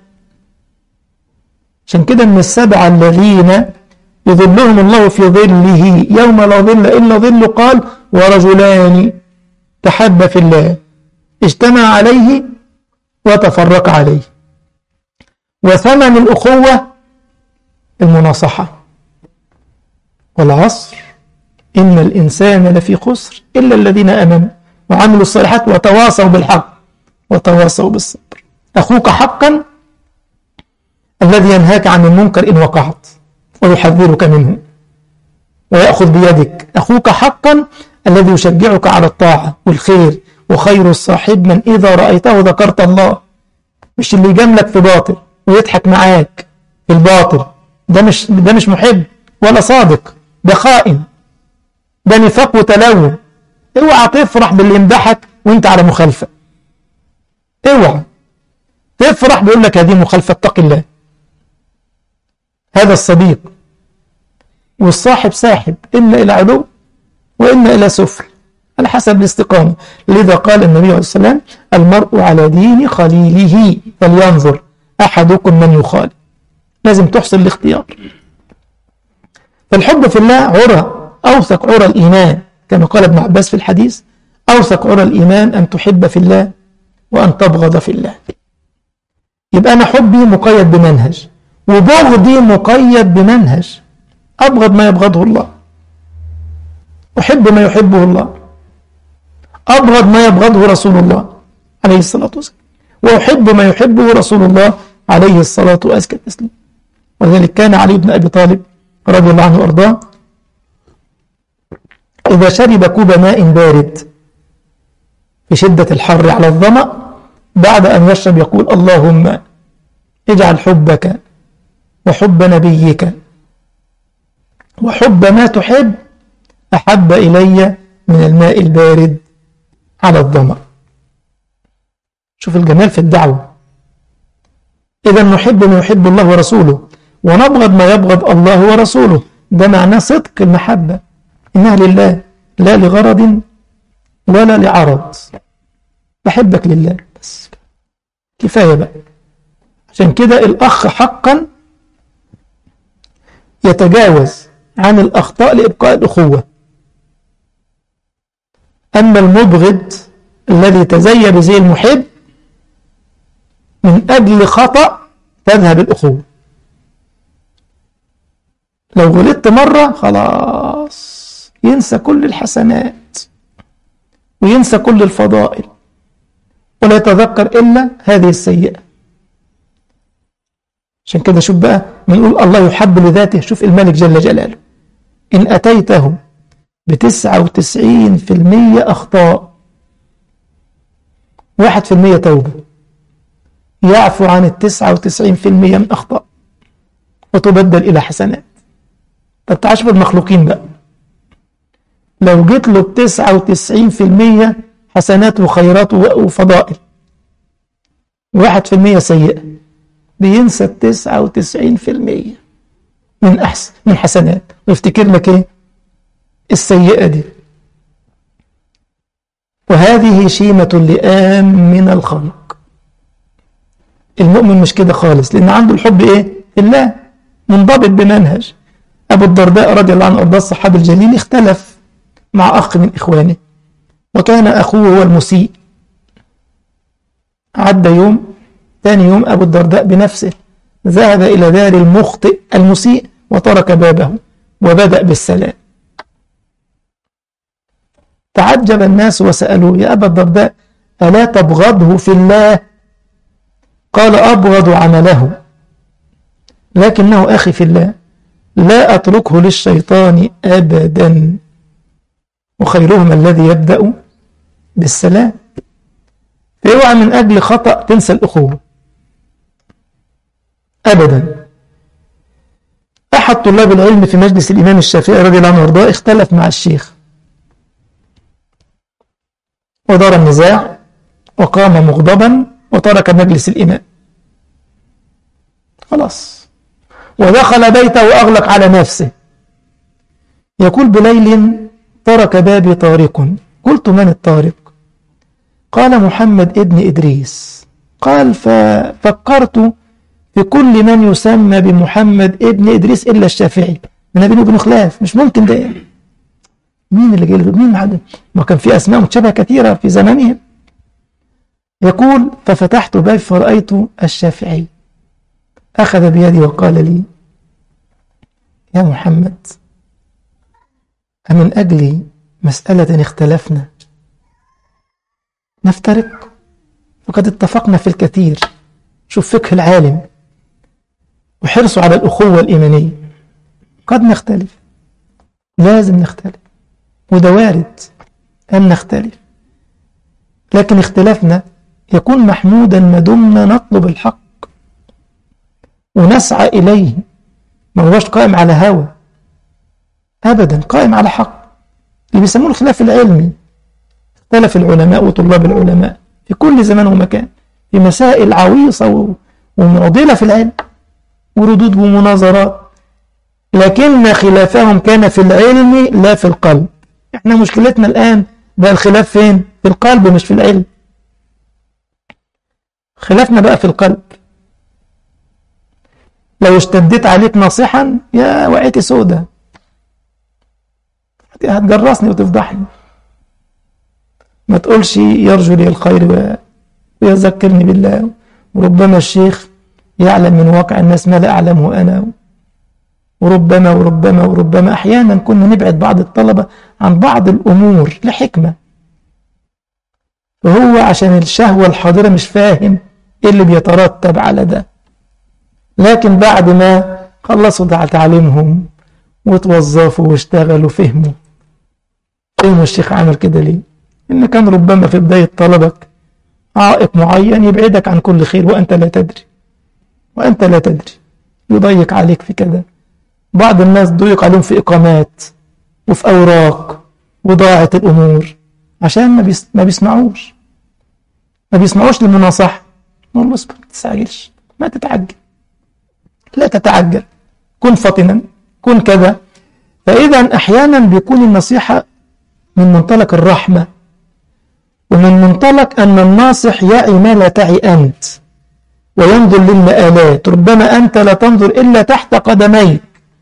عشان كده من السبعة الذين يظلهم الله في ظله يوم لا ظل إلا ظل قال ورجلان تحب في الله اجتمع عليه وتفرق عليه وثمن الأخوة المناصحة والعصر إن الإنسان لفي خسر إلا الذين أمنوا وعملوا الصالحات وتواصوا بالحق وتواصوا بالصبر أخوك حقا الذي ينهاك عن المنكر إن وقعت ويحذرك منه ويأخذ بيدك أخوك حقا الذي يشجعك على الطاعة والخير وخير الصاحب من إذا رأيته ذكرت الله مش اللي يجاملك في باطل ويضحك معاك في الباطل ده مش ده مش محب ولا صادق ده خائن ده نفاق وتلون اوعى تفرح باللي يمدحك وانت على مخالفة اوعى تفرح بيقول لك هذه مخالفة اتق الله هذا الصديق والصاحب ساحب إما إلى علو وإما إلى سفل على حسب الاستقامة لذا قال النبي عليه السلام المرء على دين خليله فلينظر أحدكم من يخالف لازم تحصل الاختيار فالحب في الله عرى أوثق عرى الإيمان كما قال ابن عباس في الحديث أوثق عرى الإيمان أن تحب في الله وأن تبغض في الله يبقى أنا حبي مقيد بمنهج وبغضي مقيد بمنهج أبغض ما يبغضه الله أحب ما يحبه الله أبغض ما يبغضه رسول الله عليه الصلاة والسلام وأحب ما يحبه رسول الله عليه الصلاة والسلام ولذلك كان علي بن أبي طالب رضي الله عنه وأرضاه إذا شرب كوب ماء بارد في شدة الحر على الظمأ بعد أن يشرب يقول اللهم اجعل حبك وحب نبيك وحب ما تحب أحب إلي من الماء البارد على الظمأ شوف الجمال في الدعوة إذا نحب ما يحب الله ورسوله ونبغض ما يبغض الله ورسوله ده معناه صدق المحبة إنها لله لا لغرض ولا لعرض بحبك لله بس كفاية بقى عشان كده الأخ حقا يتجاوز عن الأخطاء لإبقاء الأخوة أما المبغض الذي تزي بزي المحب من أجل خطأ تذهب الأخوة لو غلطت مرة خلاص ينسى كل الحسنات وينسى كل الفضائل ولا يتذكر إلا هذه السيئة عشان كده شوف بقى بنقول الله يحب لذاته شوف الملك جل جلاله إن أتيته بتسعة وتسعين في المية أخطاء واحد في المية توبة يعفو عن التسعة وتسعين في المية من أخطاء وتبدل إلى حسنات طب تعال شوف المخلوقين بقى لو جيت له بتسعة وتسعين في المية حسنات وخيرات وفضائل واحد في المية سيئة بينسى التسعة وتسعين في المية من أحسن من حسنات ويفتكر لك إيه السيئة دي وهذه شيمة اللئام من الخلق المؤمن مش كده خالص لأن عنده الحب إيه الله منضبط بمنهج أبو الدرداء رضي الله عنه وأرضاه الصحابي الجليل اختلف مع أخ من إخوانه وكان أخوه هو المسيء عدى يوم ثاني يوم أبو الدرداء بنفسه ذهب إلى دار المخطئ المسيء وترك بابه وبدأ بالسلام تعجب الناس وسألوه يا أبا الدرداء ألا تبغضه في الله قال أبغض عمله لكنه أخي في الله لا أتركه للشيطان أبدا وخيرهم الذي يبدأ بالسلام فاوعى من أجل خطأ تنسى الأخوة أبدا أحد طلاب العلم في مجلس الإمام الشافعي رضي الله عنه وارضاه اختلف مع الشيخ ودار النزاع وقام مغضبا وترك مجلس الإمام خلاص ودخل بيته وأغلق على نفسه يقول بليل ترك بابي طارق قلت من الطارق قال محمد ابن إدريس قال ففكرت في كل من يسمى بمحمد ابن إدريس إلا الشافعي من بينه وبينه خلاف مش ممكن ده يعني. مين اللي جاي مين معلم ما كان في أسماء متشابهة كثيرة في زمانهم يقول ففتحت بابي فرأيت الشافعي أخذ بيدي وقال لي يا محمد أمن أجل مسألة اختلفنا نفترق وقد اتفقنا في الكثير شوف فقه العالم وحرصه على الأخوة الإيمانية قد نختلف لازم نختلف وده وارد أن نختلف لكن اختلافنا يكون محمودا ما دمنا نطلب الحق ونسعى إليه ما هوش قائم على هوى أبدا قائم على حق اللي بيسموه الخلاف العلمي اختلف العلماء وطلاب العلماء في كل زمان ومكان في مسائل عويصة ومعضلة في العلم وردود ومناظرات لكن خلافهم كان في العلم لا في القلب احنا مشكلتنا الآن بقى الخلاف فين في القلب مش في العلم خلافنا بقى في القلب لو اشتديت عليك ناصحا يا وعيتي سودة هتجرسني وتفضحني ما تقولش يرجو لي الخير ويذكرني بالله وربما الشيخ يعلم من واقع الناس ما لا أعلمه أنا وربما وربما وربما أحيانا كنا نبعد بعض الطلبة عن بعض الأمور لحكمة فهو عشان الشهوة الحاضرة مش فاهم إيه اللي بيترتب على ده لكن بعد ما خلصوا تعليمهم وتوظفوا واشتغلوا فهموا فهموا الشيخ عمل كده ليه إن كان ربما في بداية طلبك عائق معين يبعدك عن كل خير وأنت لا تدري وأنت لا تدري يضيق عليك في كذا بعض الناس ضيق عليهم في إقامات وفي أوراق وضاعت الأمور عشان ما, بيس... ما بيسمعوش ما بيسمعوش للمناصحة نقول له اصبر ما تستعجلش ما تتعجل لا تتعجل كن فطنا كن كذا فإذا أحيانا بيكون النصيحة من منطلق الرحمة ومن منطلق أن الناصح يعي ما لا تعي أنت وينظر للمآلات ربما أنت لا تنظر إلا تحت قدميك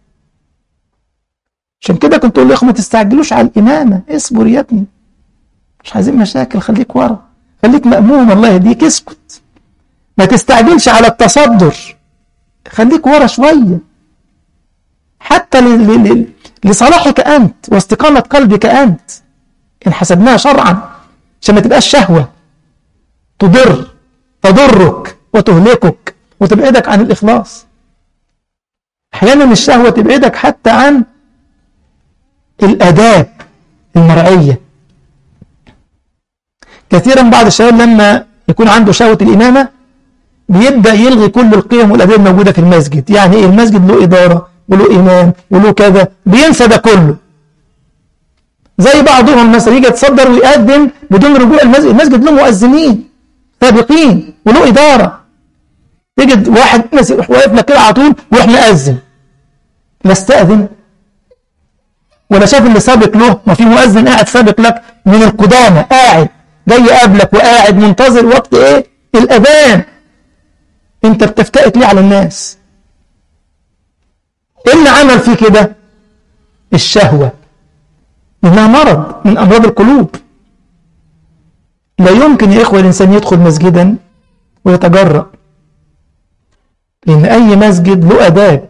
عشان كده كنت أقول لإخوة ما تستعجلوش على الإمامة اصبر يا ابني مش عايزين مشاكل خليك ورا خليك مأموم الله يهديك اسكت ما تستعجلش على التصدر خليك ورا شوية حتى لصلاحك أنت واستقامة قلبك أنت إن حسبناها شرعا عشان ما تبقاش شهوة تضر تضرك وتهلكك وتبعدك عن الإخلاص أحيانا الشهوة تبعدك حتى عن الآداب المرعية كثيرا بعض الشباب لما يكون عنده شهوة الإمامة بيبدأ يلغي كل القيم والأداب الموجودة في المسجد يعني إيه المسجد له إدارة وله إمام وله كذا بينسى ده كله زي بعضهم مثلا يجي يتصدر ويقدم بدون رجوع المسجد المسجد له مؤذنين سابقين وله إدارة تجد واحد ناس يروح واقف لك كده على طول ويروح مأذن لا استأذن ولا شاف اللي سابق له ما في مؤذن قاعد سابق لك من القدامى قاعد جاي قبلك وقاعد منتظر وقت ايه الاذان انت بتفتئت ليه على الناس ايه اللي عمل فيه كده الشهوة انها مرض من امراض القلوب لا يمكن يا اخوة الانسان يدخل مسجدا ويتجرأ لان اي مسجد له اداب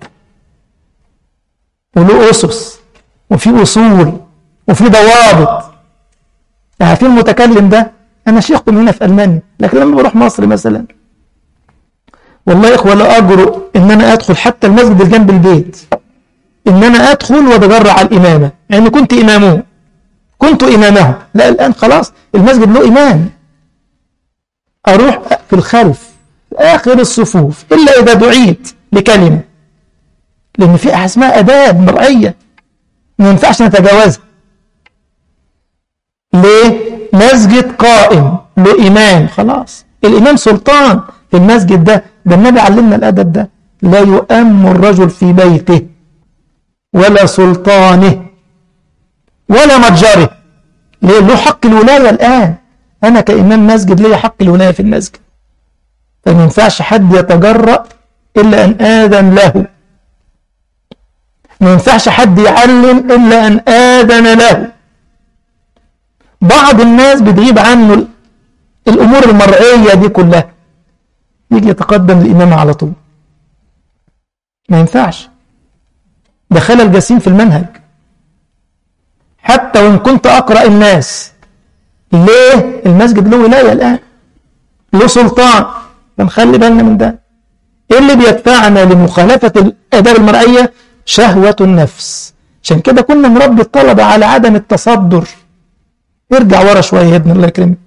وله اسس وفي اصول وفي ضوابط عارفين المتكلم ده انا شيخكم هنا في المانيا لكن لما بروح مصر مثلا والله يا اخوه لا اجرؤ ان انا ادخل حتى المسجد اللي جنب البيت ان انا ادخل واتجرع على الامامه لان يعني كنت امامه كنت امامه لا الان خلاص المسجد له امام اروح في الخلف في اخر الصفوف الا اذا دعيت لكلمه لان في اسمها اداب مرعيه ما ينفعش نتجاوزها ليه مسجد قائم له إمام خلاص الإمام سلطان في المسجد ده ده النبي علمنا الأدب ده لا يؤم الرجل في بيته ولا سلطانه ولا متجره ليه له حق الولاية الآن أنا كإمام مسجد لي حق الولاية في المسجد فما ينفعش حد يتجرأ إلا أن آذن له ما ينفعش حد يعلم إلا أن آذن له بعض الناس بتغيب عنه الأمور المرعية دي كلها يجي يتقدم الإمام على طول ما ينفعش ده خلل جسيم في المنهج حتى وإن كنت أقرأ الناس ليه المسجد له ولاية الآن له سلطان فنخلي بالنا من ده إيه اللي بيدفعنا لمخالفة الآداب المرعية شهوة النفس عشان كده كنا نربي الطلبة على عدم التصدر ارجع ورا شوية يا ابن الله يكرمك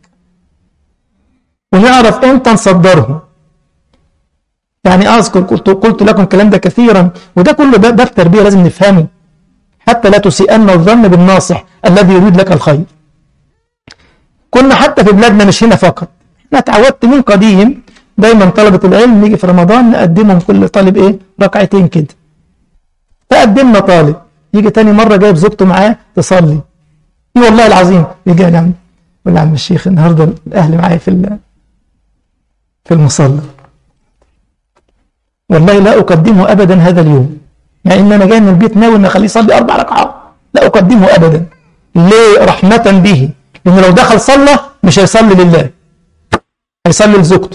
ونعرف امتى نصدرهم يعني اذكر قلت, قلت لكم الكلام ده كثيرا وده كله ده باب تربيه لازم نفهمه حتى لا تسيئن الظن بالناصح الذي يريد لك الخير كنا حتى في بلادنا مش هنا فقط احنا اتعودت من قديم دايما طلبة العلم نيجي في رمضان نقدمهم كل طالب ايه ركعتين كده فقدمنا طالب يجي تاني مرة جايب زوجته معاه تصلي اي والله العظيم يجي يا عم يقول يا عم الشيخ النهارده الاهل معايا في في المصلى والله لا اقدمه ابدا هذا اليوم مع ان انا جاي من البيت ناوي ان اخليه يصلي اربع ركعات لا اقدمه ابدا ليه رحمه به لان لو دخل صلى مش هيصلي لله هيصلي لزوجته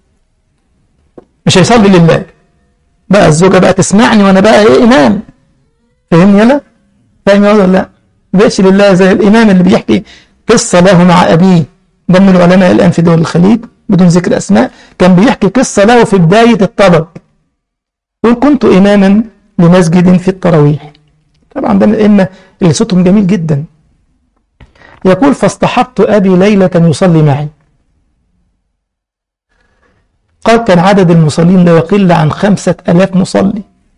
مش هيصلي لله بقى الزوجه بقى تسمعني وانا بقى ايه امام فاهمني يلا فاهم ولا لا بقاش لله زي الامام اللي بيحكي قصه له مع ابيه ده من العلماء الان في دول الخليج بدون ذكر اسماء كان بيحكي قصه له في بدايه الطلب يقول كنت اماما لمسجد في التراويح طبعا ده من الائمه اللي صوتهم جميل جدا يقول فاصطحبت ابي ليله يصلي معي قال كان عدد المصلين لا يقل عن خمسة ألاف مصلي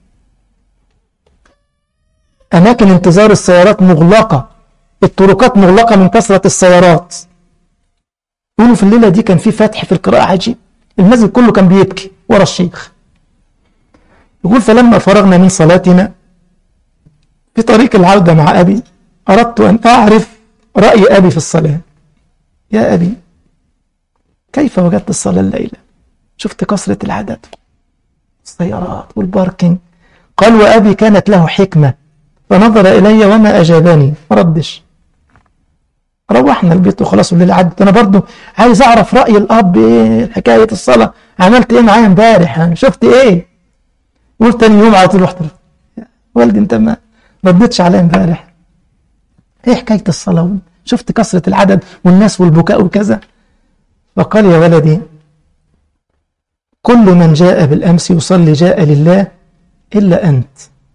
أماكن انتظار السيارات مغلقة الطرقات مغلقة من كثرة السيارات يقولوا في الليلة دي كان في فتح في القراءة عجيب المسجد كله كان بيبكي ورا الشيخ يقول فلما فرغنا من صلاتنا في طريق العودة مع أبي أردت أن أعرف رأي أبي في الصلاة يا أبي كيف وجدت الصلاة الليلة شفت كثرة العدد السيارات والباركينج قال وأبي كانت له حكمة فنظر إلي وما أجابني ما ردش روحنا البيت وخلاص الليل عدت أنا برضو عايز أعرف رأي الأب إيه حكاية الصلاة عملت إيه معايا امبارح شفت إيه قلت تاني يوم على طول رحت والدي أنت ما ردتش عليا امبارح إيه حكاية الصلاة شفت كثرة العدد والناس والبكاء وكذا فقال يا ولدي كل من جاء بالأمس يصلي جاء لله إلا أنت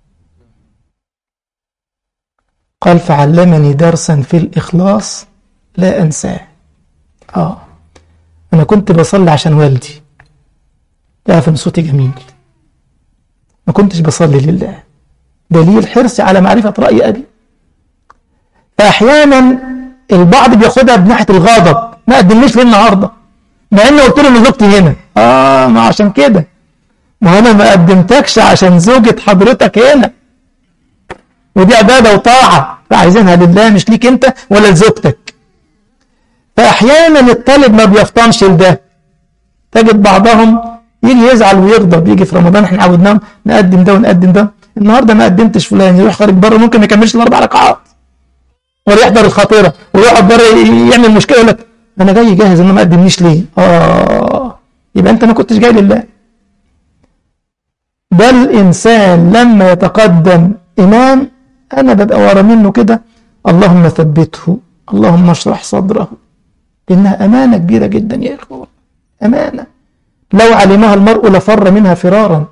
قال فعلمني درسا في الإخلاص لا أنساه آه أنا كنت بصلي عشان والدي تعرف إن صوتي جميل ما كنتش بصلي لله دليل حرصي على معرفة رأي أبي فأحيانا البعض بياخدها بناحية الغضب ما قدمنيش ليه النهارده مع إني قلت له إن زوجتي هنا آه ما عشان كده ما انا ما قدمتكش عشان زوجة حضرتك هنا ودي عبادة وطاعة فعايزينها لله مش ليك انت ولا لزوجتك فاحيانا الطالب ما بيفطنش لده تجد بعضهم يجي يزعل ويغضب يجي في رمضان احنا عودناهم نقدم ده ونقدم ده النهارده ما قدمتش فلان يروح خارج بره ممكن ما يكملش الاربع ركعات ولا يحضر الخطيره ويقعد بره يعمل مشكله يقول لك انا جاي جاهز انه ما قدمنيش ليه؟ اه يبقى انت ما كنتش جاي لله ده الانسان لما يتقدم امام انا ببقى ورا منه كده اللهم ثبته اللهم اشرح صدره انها امانه كبيره جدا يا اخوه امانه لو علمها المرء لفر منها فرارا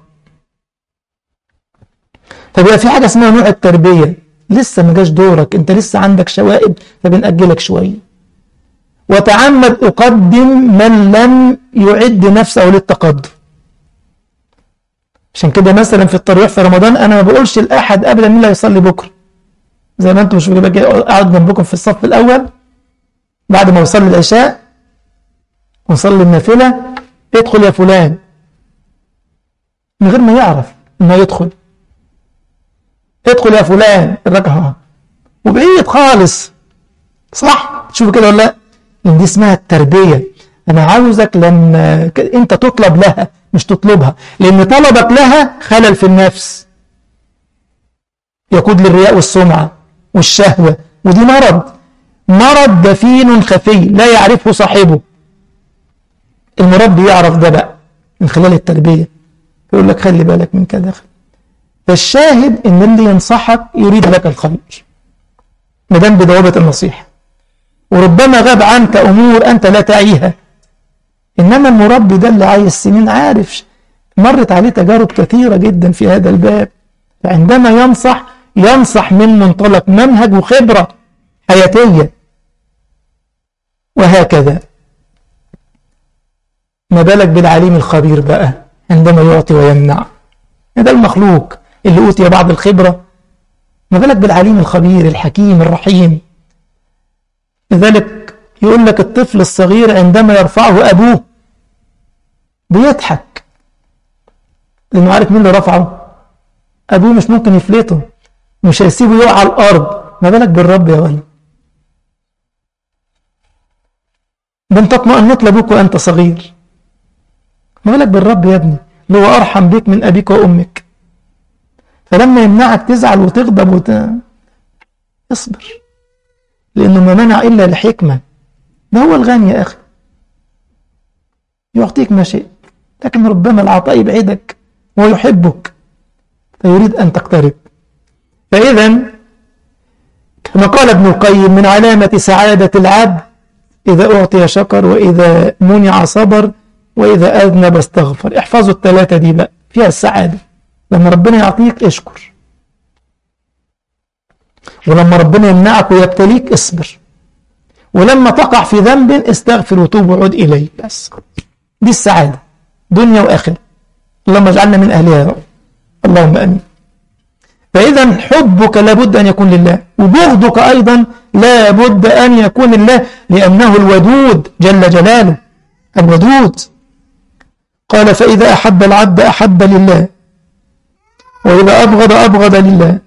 فبيبقى في حاجه اسمها نوع التربيه لسه ما جاش دورك انت لسه عندك شوائب فبنأجلك شويه وتعمد اقدم من لم يعد نفسه للتقدم عشان كده مثلا في التراويح في رمضان انا ما بقولش لاحد ابدا مين اللي هيصلي بكره زي ما انتم مش باجي اقعد جنبكم في الصف الاول بعد ما اصلي العشاء ونصلي النافله ادخل يا فلان من غير ما يعرف انه يدخل ادخل يا فلان الركعه وبعيد خالص صح تشوفوا كده ولا لا دي اسمها التربيه انا عاوزك لما انت تطلب لها مش تطلبها لان طلبك لها خلل في النفس يقود للرياء والسمعه والشهوه ودي مرض مرض دفين خفي لا يعرفه صاحبه المربي يعرف ده بقى من خلال التربيه يقول لك خلي بالك من كذا فالشاهد ان اللي ينصحك يريد لك الخير ما دام بضوابط النصيحه وربما غاب عنك امور انت لا تعيها انما المربي ده اللي عايز سنين عارف مرت عليه تجارب كثيره جدا في هذا الباب فعندما ينصح ينصح من منطلق منهج وخبره حياتيه وهكذا ما بالك بالعليم الخبير بقى عندما يعطي ويمنع ده المخلوق اللي أوتي بعض الخبرة ما بالك بالعليم الخبير الحكيم الرحيم لذلك يقول لك الطفل الصغير عندما يرفعه أبوه بيضحك لأنه عارف مين اللي رفعه أبوه مش ممكن يفلته مش هيسيبه يقع على الأرض ما بالك بالرب يا ولد ده انت اطمئنت لابوك وانت صغير ما بالك بالرب يا ابني اللي هو ارحم بك من ابيك وامك فلما يمنعك تزعل وتغضب وت... اصبر لانه ما منع الا الحكمه ده هو الغني يا اخي يعطيك ما شئت لكن ربما العطاء يبعدك ويحبك فيريد ان تقترب فاذا كما قال ابن القيم من علامه سعاده العبد إذا أعطي شكر وإذا منع صبر وإذا أذنب استغفر احفظوا الثلاثة دي بقى فيها السعادة لما ربنا يعطيك اشكر ولما ربنا يمنعك ويبتليك اصبر ولما تقع في ذنب استغفر وتوب وعد إليه بس دي السعادة دنيا وآخرة اللهم اجعلنا من أهلها يا رب اللهم أمين فإذا حبك لابد أن يكون لله وبغضك أيضا لابد أن يكون لله لأنه الودود جل جلاله الودود قال فإذا أحب العبد أحب لله وإذا أبغض أبغض لله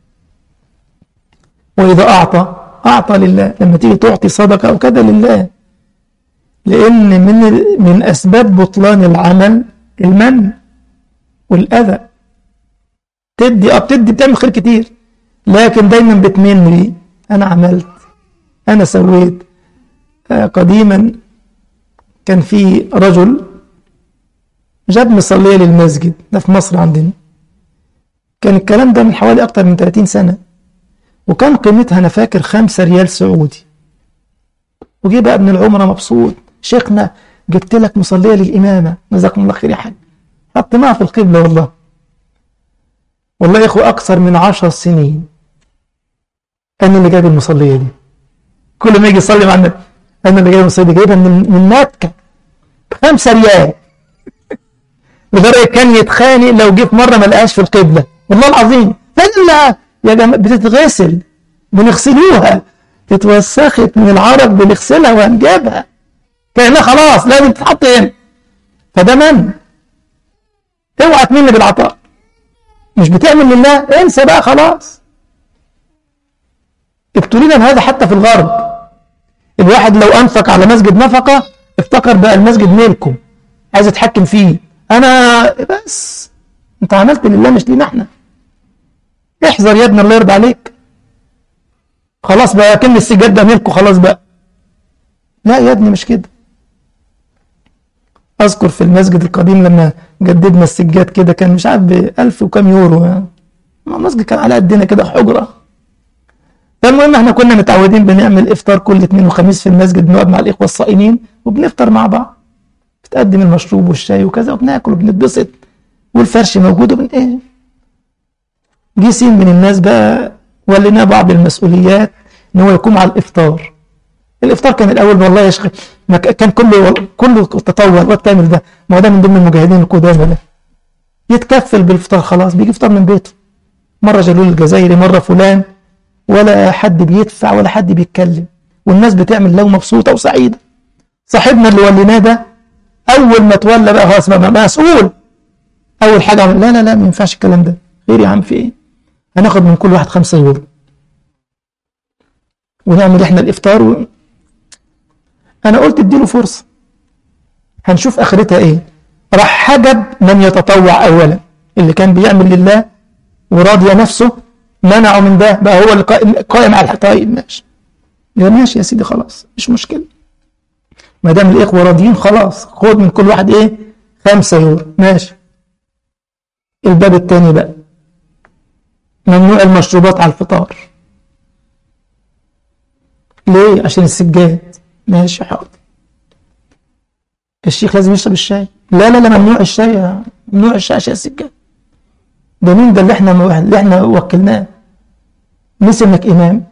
وإذا أعطى أعطى لله لما تيجي تعطي صدقة أو كذا لله لأن من من أسباب بطلان العمل المن والأذى تدي اه بتدي بتعمل خير كتير لكن دايما بتمن لي انا عملت انا سويت آه قديما كان في رجل جاب مصلية للمسجد ده في مصر عندنا كان الكلام ده من حوالي أكتر من 30 سنة وكان قيمتها أنا فاكر 5 ريال سعودي وجه بقى ابن العمرة مبسوط شيخنا جبت لك مصلية للإمامة جزاكم الله خير يا حاج حطيناها في القبلة والله والله يا اخو اكثر من عشر سنين انا اللي جايب المصليه دي كل ما يجي يصلي مع النبي انا اللي جايب المصليه دي جايبها من من مكه بخمسة ريال لدرجه كان يتخانق لو جه في مره ما لقاش في القبله والله العظيم فلا يا جماعه بتتغسل بنغسلوها اتوسخت من العرق بنغسلها وهنجيبها كانها خلاص لازم تتحط هنا فده من اوعى تمل بالعطاء مش بتعمل لله انسى بقى خلاص ابتلينا بهذا حتى في الغرب الواحد لو انفق على مسجد نفقه افتكر بقى المسجد ملكه عايز يتحكم فيه انا بس انت عملت لله مش لينا احنا احذر يا ابني الله يرضى عليك خلاص بقى كلمة السجاد ده ملكه خلاص بقى لا يا ابني مش كده اذكر في المسجد القديم لما جددنا السجاد كده كان مش عارف بألف وكام يورو يعني المسجد كان على قدنا كده حجرة فالمهم احنا كنا متعودين بنعمل افطار كل اثنين وخميس في المسجد بنقعد مع الاخوه الصائمين وبنفطر مع بعض بتقدم المشروب والشاي وكذا وبناكل وبنتبسط والفرش موجود وبن ايه جه سين من الناس بقى ولنا بعض المسؤوليات ان هو يقوم على الافطار الافطار كان الاول والله يا شيخ ما ك- كان كله كله تطور وبتعمل ده ما هو ده من ضمن المجاهدين القدامى ده يتكفل بالفطار خلاص بيجي يفطر من بيته مره جلول الجزائري مره فلان ولا حد بيدفع ولا حد بيتكلم والناس بتعمل لو مبسوطه وسعيده صاحبنا اللي وليناه ده اول ما تولى بقى خلاص بقى مسؤول اول حاجه عمل لا لا لا ما ينفعش الكلام ده خير يا عم في ايه هناخد من كل واحد خمسة يورو ونعمل احنا الافطار و... انا قلت اديله فرصه هنشوف اخرتها ايه راح حجب من يتطوع اولا اللي كان بيعمل لله وراضي نفسه منعه من ده بقى هو اللي قائم, قائم على الحطايب ماشي يا ماشي يا سيدي خلاص مش مشكله ما دام الاخوه راضيين خلاص خد من كل واحد ايه خمسة يورو ماشي الباب الثاني بقى ممنوع المشروبات على الفطار ليه عشان السجاد ماشي حاضر الشيخ لازم يشرب الشاي لا لا لا ممنوع الشاي ممنوع الشاي عشان السجاد ده مين ده اللي احنا اللي احنا وكلناه نسي انك امام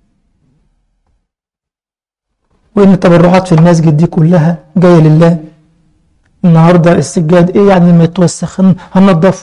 وان التبرعات في المسجد دي كلها جايه لله النهارده السجاد ايه يعني لما يتوسخ هن- هننضفه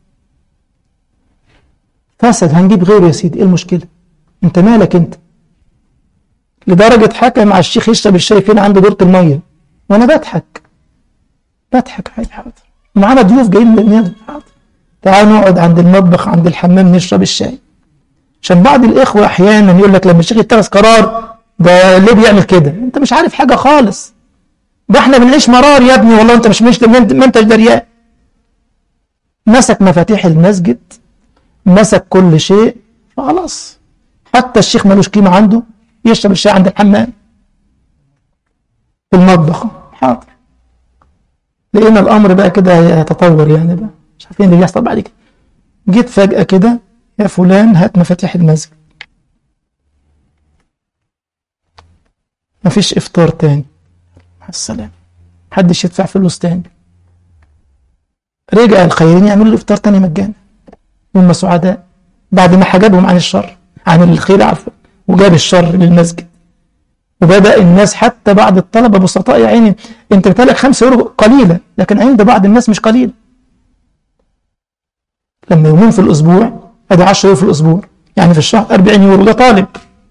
فسد هنجيب غيره يا سيدي ايه المشكله انت مالك انت لدرجه حكم مع الشيخ يشرب الشاي فين عنده دورة الميه وانا بضحك بضحك عادي حاضر معانا ضيوف جايين من النادي حاضر تعالوا نقعد عند المطبخ عند الحمام نشرب الشاي عشان بعض الاخوه احيانا يقول لك لما الشيخ يتخذ قرار ده ليه بيعمل كده انت مش عارف حاجه خالص ده احنا بنعيش مرار يا ابني والله انت مش مش ما انت- ما انتش دريان مسك مفاتيح المسجد مسك كل شيء فخلاص حتى الشيخ ملوش قيمه عنده يشرب الشاي عند الحمام في المطبخ حاضر لقينا الامر بقى كده هيتطور يعني بقى مش عارفين اللي بيحصل بعد كده جيت فجاه كده يا فلان هات مفاتيح المسجد مفيش افطار تاني مع السلامه محدش يدفع فلوس تاني رجع الخيرين يعملوا افطار تاني مجانا هم سعداء بعد ما حجبهم عن الشر عن الخير عفوا وجاب الشر للمسجد وبدأ الناس حتى بعض الطلبة بسطاء يا عيني انت بتالك خمسة يورو قليلة لكن عند بعض الناس مش قليلة لما يومين في الأسبوع ادي 10 يورو في الأسبوع يعني في الشهر 40 يورو ده طالب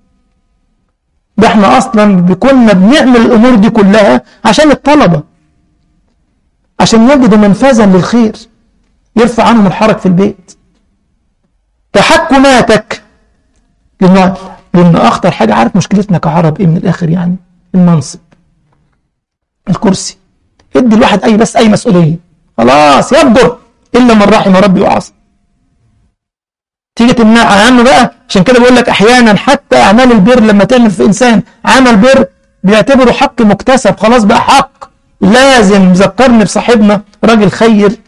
ده احنا أصلا كنا بنعمل الأمور دي كلها عشان الطلبة عشان يجدوا منفذا للخير يرفع عنهم الحرج في البيت تحكماتك لأن لأن أخطر حاجة عارف مشكلتنا كعرب إيه من الآخر يعني المنصب الكرسي ادي الواحد أي بس أي مسؤولية خلاص يبدر إلا من رحم ربي وعصى تيجي تمنعها عنه بقى عشان كده بقول لك أحيانا حتى أعمال البر لما تعمل في إنسان عمل بر بيعتبره حق مكتسب خلاص بقى حق لازم ذكرني بصاحبنا راجل خير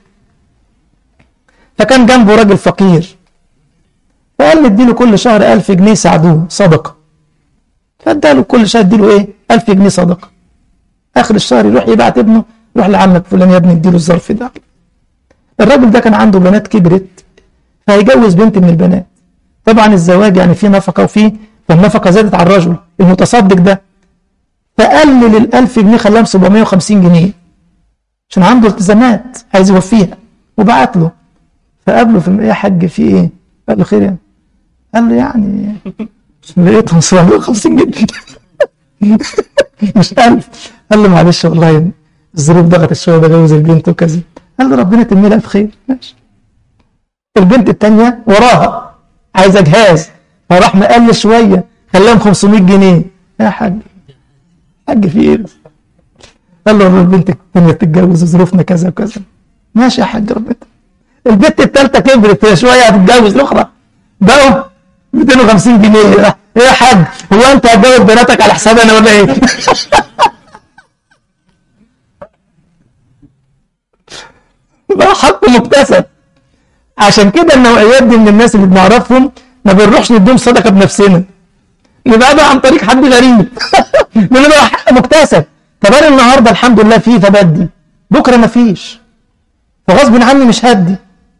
فكان جنبه راجل فقير فقال لي اديله كل شهر 1000 جنيه ساعدوه صدقه فاداله كل شهر اديله ايه 1000 جنيه صدقه اخر الشهر يروح يبعت ابنه يروح لعمك فلان يا ابني اديله الظرف ده الراجل ده كان عنده بنات كبرت فهيجوز بنت من البنات طبعا الزواج يعني فيه نفقه وفيه فالنفقه زادت على الرجل المتصدق ده فقلل ال 1000 جنيه خلاهم 750 جنيه عشان عنده التزامات عايز يوفيها وبعت له فقابله في يا حاج في ايه؟ قال له خير يعني قال له يعني لقيتهم 750 جنيه مش 1000 قال له معلش والله الظروف ضغطت شويه بجوز البنت وكذا قال له ربنا يتملها بخير ماشي البنت التانية وراها عايزة جهاز فراح مقل شوية خلاهم 500 جنيه يا حاج حاج في ايه بس قال له البنت التانية تتجوز ظروفنا كذا وكذا ماشي يا حاج ربنا البنت التالتة كبرت شوية هتتجوز الأخرى بقوا 250 جنيه ايه يا حاج هو انت هتجوز بناتك على حساب انا ولا ايه؟ بقى حق مكتسب عشان كده النوعيات دي من الناس اللي بنعرفهم ما بنروحش نديهم صدقه بنفسنا يبقى ده عن طريق حد غريب لان بقى حق مكتسب طب انا النهارده الحمد لله في فبدي بكره ما فيش فغصب عني مش هدي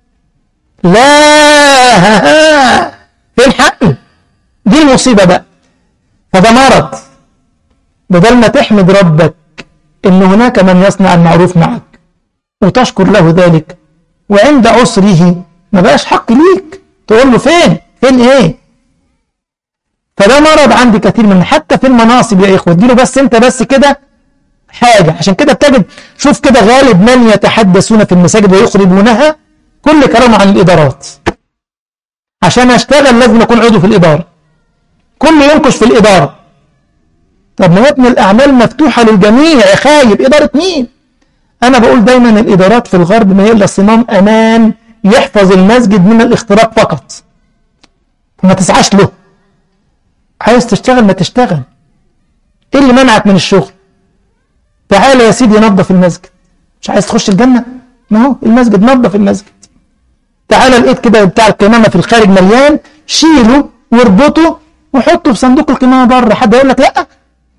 لا فين حقي دي المصيبه بقى فده مرض بدل ما تحمد ربك ان هناك من يصنع المعروف معك وتشكر له ذلك وعند عسره ما بقاش حق ليك تقول له فين فين ايه فده مرض عند كثير من حتى في المناصب يا اخوه اديله بس انت بس كده حاجه عشان كده بتجد شوف كده غالب من يتحدثون في المساجد ويخربونها كل كلام عن الادارات عشان اشتغل لازم اكون عضو في الاداره كل ينقش في الاداره طب ما يا ابني الاعمال مفتوحه للجميع يا خايب اداره مين انا بقول دايما الادارات في الغرب ما هي الا صمام امان يحفظ المسجد من الاختراق فقط فما تسعاش له عايز تشتغل ما تشتغل ايه اللي منعك من الشغل تعالى يا سيدي نظف المسجد مش عايز تخش الجنة ما هو المسجد نظف المسجد تعالى لقيت كده بتاع القمامة في الخارج مليان شيله واربطه وحطه في صندوق القمامة بره حد يقول لك لا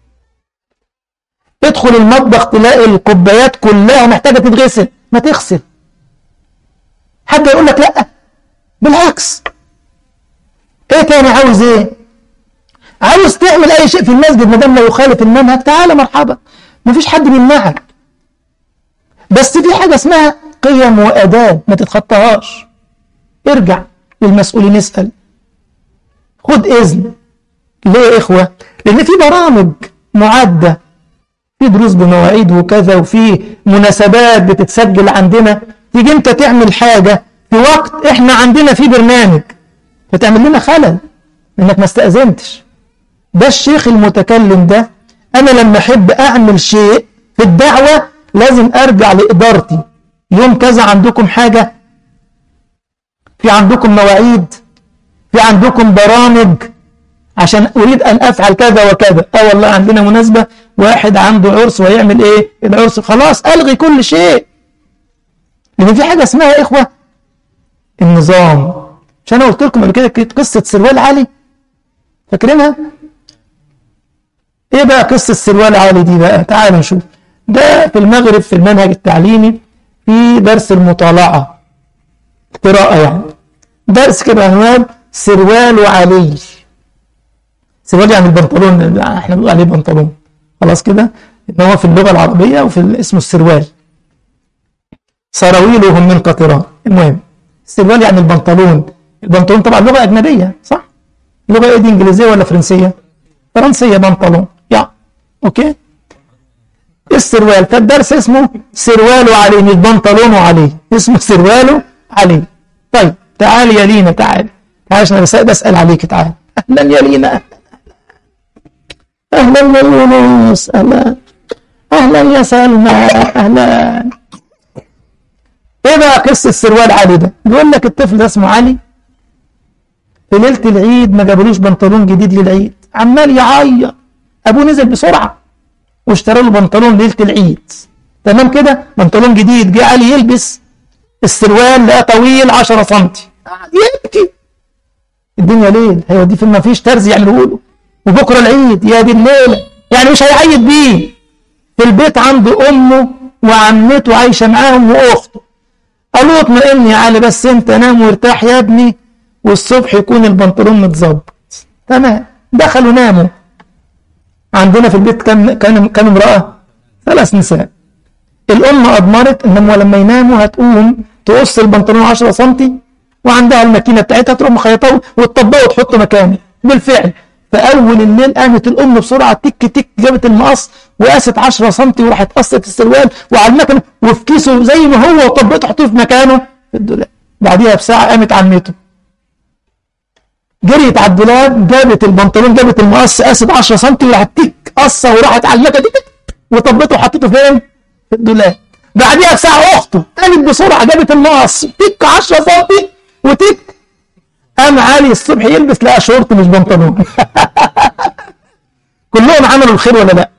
ادخل المطبخ تلاقي الكوبايات كلها محتاجة تتغسل ما تغسل حد يقول لك لا بالعكس ايه تاني عاوز ايه عاوز تعمل اي شيء في المسجد ما دام لا يخالف المنهج تعالى مرحبا مفيش حد بيمنعك بس في حاجه اسمها قيم واداب ما تتخطاهاش ارجع للمسؤولين اسال خد اذن ليه يا اخوه لان في برامج معده في دروس بمواعيد وكذا وفي مناسبات بتتسجل عندنا تيجي انت تعمل حاجه في وقت احنا عندنا في برنامج فتعمل لنا خلل انك ما استاذنتش ده الشيخ المتكلم ده انا لما احب اعمل شيء في الدعوه لازم ارجع لادارتي يوم كذا عندكم حاجه في عندكم مواعيد في عندكم برامج عشان اريد ان افعل كذا وكذا اه والله عندنا مناسبه واحد عنده عرس ويعمل ايه العرس خلاص الغي كل شيء لان في حاجه اسمها يا اخوه النظام مش انا قلت لكم قبل كده قصه سروال علي فاكرينها ايه بقى قصه سروال علي دي بقى تعالوا نشوف ده في المغرب في المنهج التعليمي في درس المطالعه قراءه يعني درس كده عنوان سروال علي سروال يعني البنطلون احنا بنقول عليه بنطلون خلاص كده ان هو في اللغه العربيه وفي اسمه السروال سراويلهم من قطران المهم السروال يعني البنطلون البنطلون طبعا لغه اجنبيه صح اللغه ايه دي انجليزيه ولا فرنسيه فرنسيه بنطلون يا اوكي السروال فالدرس اسمه سروال عليه مش بنطلون عليه اسمه سروال عليه طيب تعالي يا لينا تعالي تعالي عشان انا بسال عليك تعالي اهلا يا لينا اهلا يا يونس اهلا اهلا يا سلمى اهلا ايه بقى قصه سروال علي ده بيقول لك الطفل ده اسمه علي في ليله العيد ما جابولوش بنطلون جديد للعيد عمال يعيط ابوه نزل بسرعه واشترى له بنطلون ليله العيد تمام كده بنطلون جديد جه علي يلبس السروال لقى طويل 10 سم قعد يبكي الدنيا ليل هيوديه فين ما فيش ترز يعمله له وبكره العيد يا دي الليله يعني مش هيعيد بيه في البيت عنده امه وعمته عايشه معاهم واخته قالوا له اطمئن يا علي بس انت نام وارتاح يا ابني والصبح يكون البنطلون متظبط تمام دخلوا ناموا عندنا في البيت كم كان كم امراه ثلاث نساء الام اضمرت انهم لما يناموا هتقوم تقص البنطلون 10 سم وعندها الماكينه بتاعتها تروح مخيطاه وتطبقه وتحطه مكانه بالفعل فاول الليل قامت الام بسرعه تك تك جابت المقص وقاست 10 سم وراحت قصت السروال وعلى المكنه وفي كيسه زي ما هو وطبقته حطوه في مكانه في الدولاب بعديها بساعه قامت عمته جريت على الدولاب جابت البنطلون جابت المقص قاست 10 سم وراحت تك قصه وراحت على المكنه دي وطبقته وحطيته فين؟ في الدولاب بعديها بساعه اخته قامت بسرعه جابت المقص تك 10 سم وتك قام علي الصبح يلبس لقى شورت مش بنطلون كلهم عملوا الخير ولا لا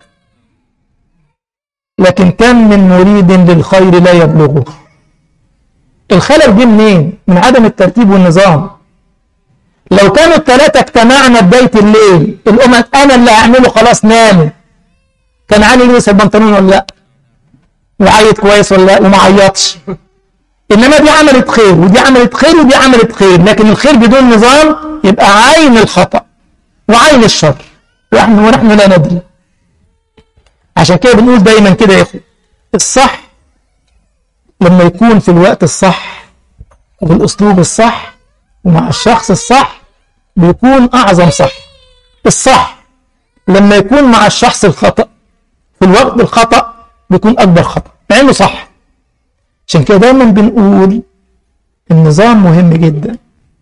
لكن كم من مريد للخير لا يبلغه الخلل جه منين من عدم الترتيب والنظام لو كانوا الثلاثة اجتمعنا بداية الليل الأمة أنا اللي هعمله خلاص ناموا كان علي لبس البنطلون ولا لا وعيط كويس ولا لا وما عيطش انما دي عملت خير ودي عملت خير ودي عملت خير لكن الخير بدون نظام يبقى عين الخطأ وعين الشر ونحن ونحن لا ندري عشان كده بنقول دايما كده يا اخوة الصح لما يكون في الوقت الصح وبالاسلوب الصح ومع الشخص الصح بيكون اعظم صح الصح لما يكون مع الشخص الخطأ في الوقت الخطأ بيكون اكبر خطأ مع انه صح عشان كده دايما بنقول النظام مهم جدا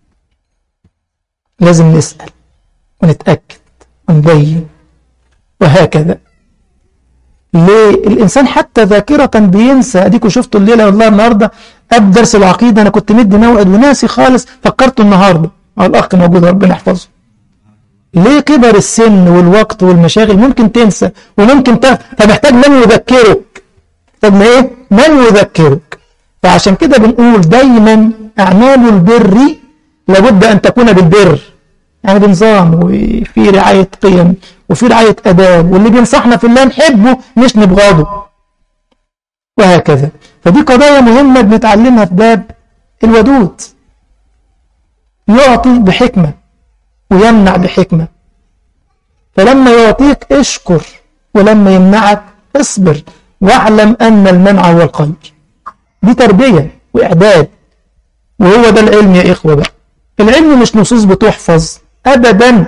لازم نسأل ونتأكد ونبين وهكذا ليه الإنسان حتى ذاكرة بينسى أديكوا شفتوا الليلة والله النهاردة قبل درس العقيدة أنا كنت مدي موعد وناسي خالص فكرته النهاردة أه الأخ موجود ربنا يحفظه ليه كبر السن والوقت والمشاغل ممكن تنسى وممكن تف... فمحتاج من يذكرك محتاج ايه من يذكرك فعشان كده بنقول دايما أعمال البر لابد أن تكون بالبر يعني بنظام وفي رعاية قيم وفي رعاية أداب واللي بينصحنا في الله نحبه مش نبغضه وهكذا فدي قضايا مهمة بنتعلمها في باب الودود يعطي بحكمة ويمنع بحكمة فلما يعطيك اشكر ولما يمنعك اصبر واعلم أن المنع هو الخير دي تربية وإعداد وهو ده العلم يا إخوة بقى العلم مش نصوص بتحفظ أبدا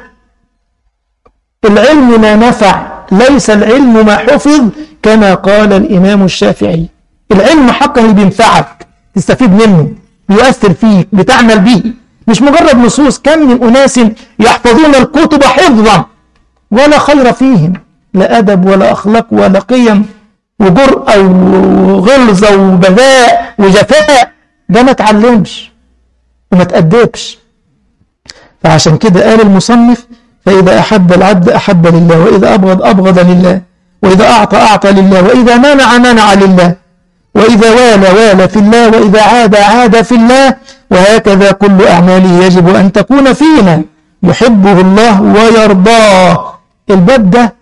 العلم ما نفع ليس العلم ما حفظ كما قال الإمام الشافعي العلم حقا اللي بينفعك تستفيد منه بيؤثر فيك بتعمل به مش مجرد نصوص كم من أناس يحفظون الكتب حفظا ولا خير فيهم لا أدب ولا أخلاق ولا قيم وجرأة وغلظة وبذاء وجفاء ده ما تعلمش وما تأدبش فعشان كده قال المصنف فإذا أحب العبد أحب لله وإذا أبغض أبغض لله وإذا أعطى أعطى لله وإذا منع منع لله وإذا والى والى في الله وإذا عاد عاد في الله وهكذا كل أعماله يجب أن تكون فينا يحبه الله ويرضاه الباب ده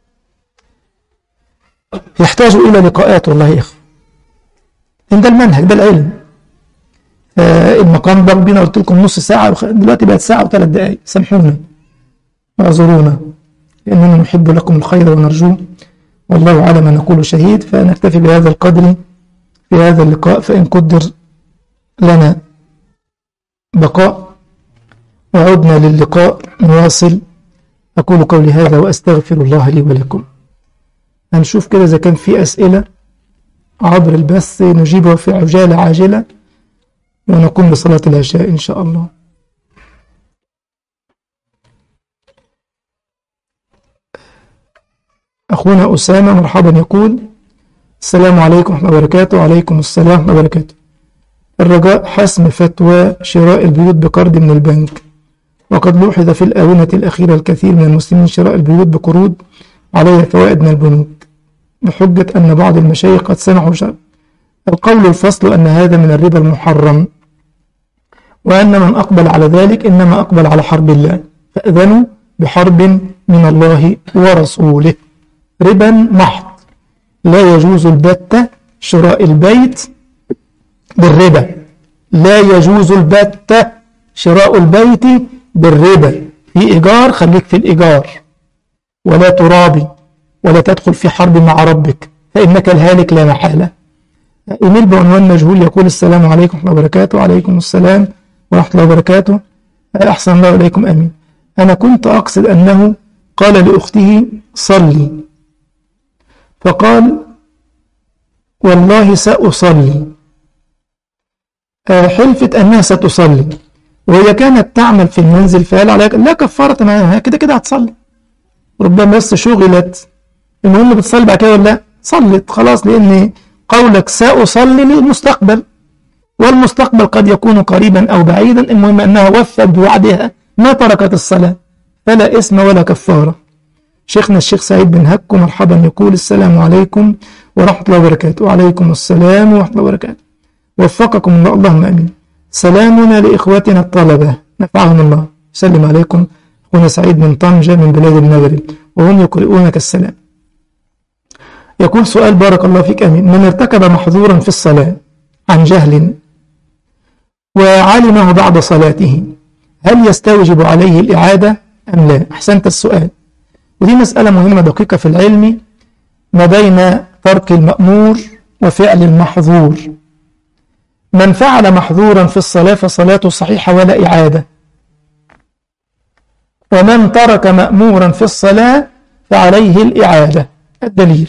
يحتاج إلى لقاءات والله يا أخي إن ده المنهج ده العلم آه المقام ده بينا قلت لكم نص ساعة دلوقتي بقت ساعة وثلاث دقائق سامحونا واعذرونا لأننا نحب لكم الخير ونرجوه والله على ما نقول شهيد فنكتفي بهذا القدر في هذا اللقاء فإن قدر لنا بقاء وعدنا للقاء نواصل أقول قولي هذا وأستغفر الله لي ولكم هنشوف كده إذا كان في أسئلة عبر البث نجيبها في عجالة عاجلة ونقوم بصلاة العشاء إن شاء الله أخونا أسامة مرحبا يقول السلام عليكم ورحمة الله وبركاته وعليكم السلام ورحمة الله وبركاته الرجاء حسم فتوى شراء البيوت بقرض من البنك وقد لوحظ في الآونة الأخيرة الكثير من المسلمين شراء البيوت بقروض عليها فوائد من البنوك بحجة أن بعض المشايخ قد سمعوا شر القول الفصل أن هذا من الربا المحرم وأن من أقبل على ذلك إنما أقبل على حرب الله فأذنوا بحرب من الله ورسوله ربا محض لا يجوز البتة شراء البيت بالربا لا يجوز البتة شراء البيت بالربا في إيجار خليك في الإيجار ولا ترابي ولا تدخل في حرب مع ربك فإنك الهالك لا محالة إيميل بعنوان مجهول يقول السلام عليكم ورحمة الله وبركاته وعليكم السلام ورحمة الله وبركاته أحسن الله إليكم أمين أنا كنت أقصد أنه قال لأخته صلي فقال والله سأصلي حلفت أنها ستصلي وهي كانت تعمل في المنزل فقال عليها لا كفارة معاها كده كده هتصلي ربما بس شغلت المهم بتصلي بعد كده ولا لا صلت خلاص لأن قولك سأصلي للمستقبل والمستقبل قد يكون قريبا أو بعيدا المهم أنها وفت بوعدها ما تركت الصلاة فلا اسم ولا كفارة شيخنا الشيخ سعيد بن هك مرحبا يقول السلام عليكم ورحمة الله وبركاته وعليكم السلام ورحمة الله وبركاته وفقكم الله اللهم امين سلامنا لاخوتنا الطلبه نفعهم الله سلم عليكم اخونا سعيد من طنجه من بلاد المغرب وهم يقرؤونك السلام يقول سؤال بارك الله فيك امين من ارتكب محظورا في الصلاه عن جهل وعلمه بعد صلاته هل يستوجب عليه الاعاده ام لا احسنت السؤال ودي مساله مهمه دقيقه في العلم ما بين ترك المامور وفعل المحظور من فعل محظورا في الصلاة فصلاته صحيحة ولا إعادة ومن ترك مأمورا في الصلاة فعليه الإعادة الدليل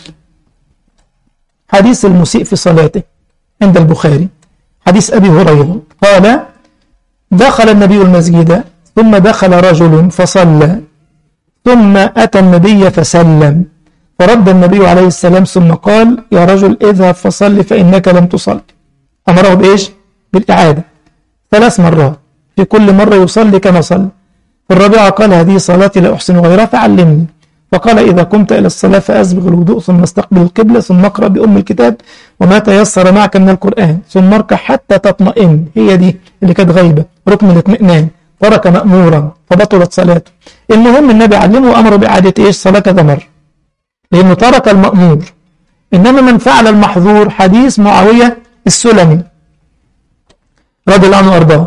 حديث المسيء في صلاته عند البخاري حديث أبي هريرة قال دخل النبي المسجد ثم دخل رجل فصلى ثم أتى النبي فسلم فرد النبي عليه السلام ثم قال يا رجل اذهب فصل فإنك لم تصل أمره بإيش؟ بالإعادة ثلاث مرات في كل مرة يصلي كما صلى في الرابعة قال هذه صلاتي لا أحسن غيرها فعلمني فقال إذا قمت إلى الصلاة فأسبغ الوضوء ثم استقبل القبلة ثم اقرأ بأم الكتاب وما تيسر معك من القرآن ثم اركع حتى تطمئن هي دي اللي كانت غايبة ركن الاطمئنان ترك مأمورا فبطلت صلاته المهم النبي علمه وأمره بإعادة إيش صلاة كذا مرة لأنه ترك المأمور إنما من فعل المحظور حديث معاوية السلمي رضي الله عنه وارضاه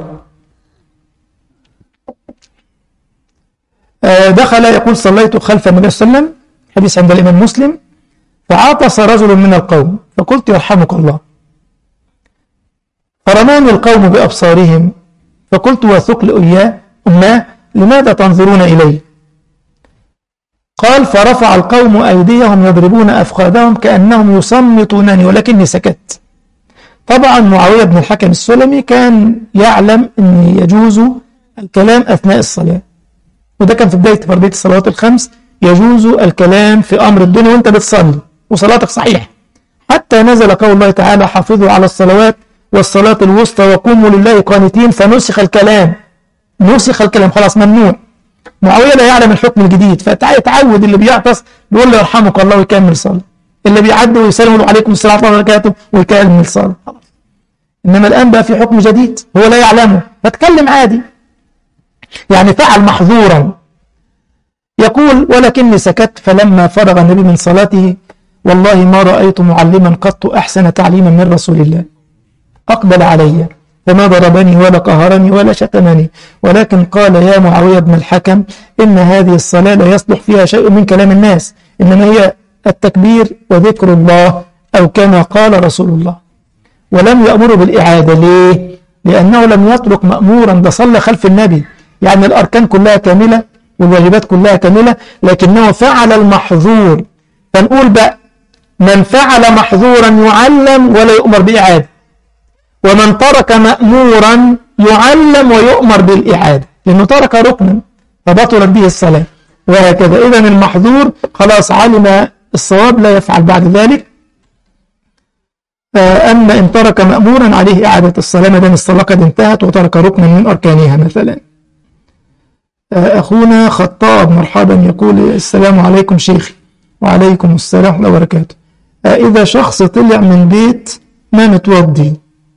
دخل يقول صليت خلف النبي صلى الله عليه وسلم حديث عند الإمام مسلم فعطس رجل من القوم فقلت يرحمك الله فرماني القوم بأبصارهم فقلت وثقل إياه أماه لماذا تنظرون إلي قال فرفع القوم أيديهم يضربون أفخاذهم كأنهم يصمتونني ولكني سكت طبعا معاوية بن الحكم السلمي كان يعلم أن يجوز الكلام أثناء الصلاة وده كان في بداية فرضية الصلوات الخمس يجوز الكلام في أمر الدنيا وأنت بتصلي وصلاتك صحيحة حتى نزل قول الله تعالى حافظوا على الصلوات والصلاة الوسطى وقوموا لله قانتين فنسخ الكلام نسخ الكلام خلاص ممنوع معاوية لا يعلم الحكم الجديد فتعود اللي بيعطس بيقول له يرحمك الله ويكمل صلاة اللي بيعدي ويسلم عليكم السلام ورحمة الله وبركاته ويكمل صلاة خلاص إنما الآن بقى في حكم جديد هو لا يعلمه فتكلم عادي يعني فعل محظورا يقول ولكني سكت فلما فرغ النبي من صلاته والله ما رأيت معلما قط أحسن تعليما من رسول الله أقبل علي فما ضربني ولا قهرني ولا شتمني ولكن قال يا معاوية بن الحكم إن هذه الصلاة لا يصلح فيها شيء من كلام الناس إنما هي التكبير وذكر الله أو كما قال رسول الله ولم يأمر بالإعادة ليه؟ لأنه لم يترك مأمورا ده صلى خلف النبي يعني الأركان كلها كاملة والواجبات كلها كاملة لكنه فعل المحظور فنقول بقى من فعل محظورا يعلم ولا يؤمر بإعادة ومن ترك مأمورا يعلم ويؤمر بالإعادة لأنه ترك ركنا فبطلت به الصلاة وهكذا إذا المحظور خلاص علم الصواب لا يفعل بعد ذلك أما إن ترك مأمورا عليه إعادة الصلاة ما دام الصلاة قد انتهت وترك ركنا من أركانها مثلا أخونا خطاب مرحبا يقول السلام عليكم شيخي وعليكم السلام ورحمة الله وبركاته إذا شخص طلع من بيت ما متوضي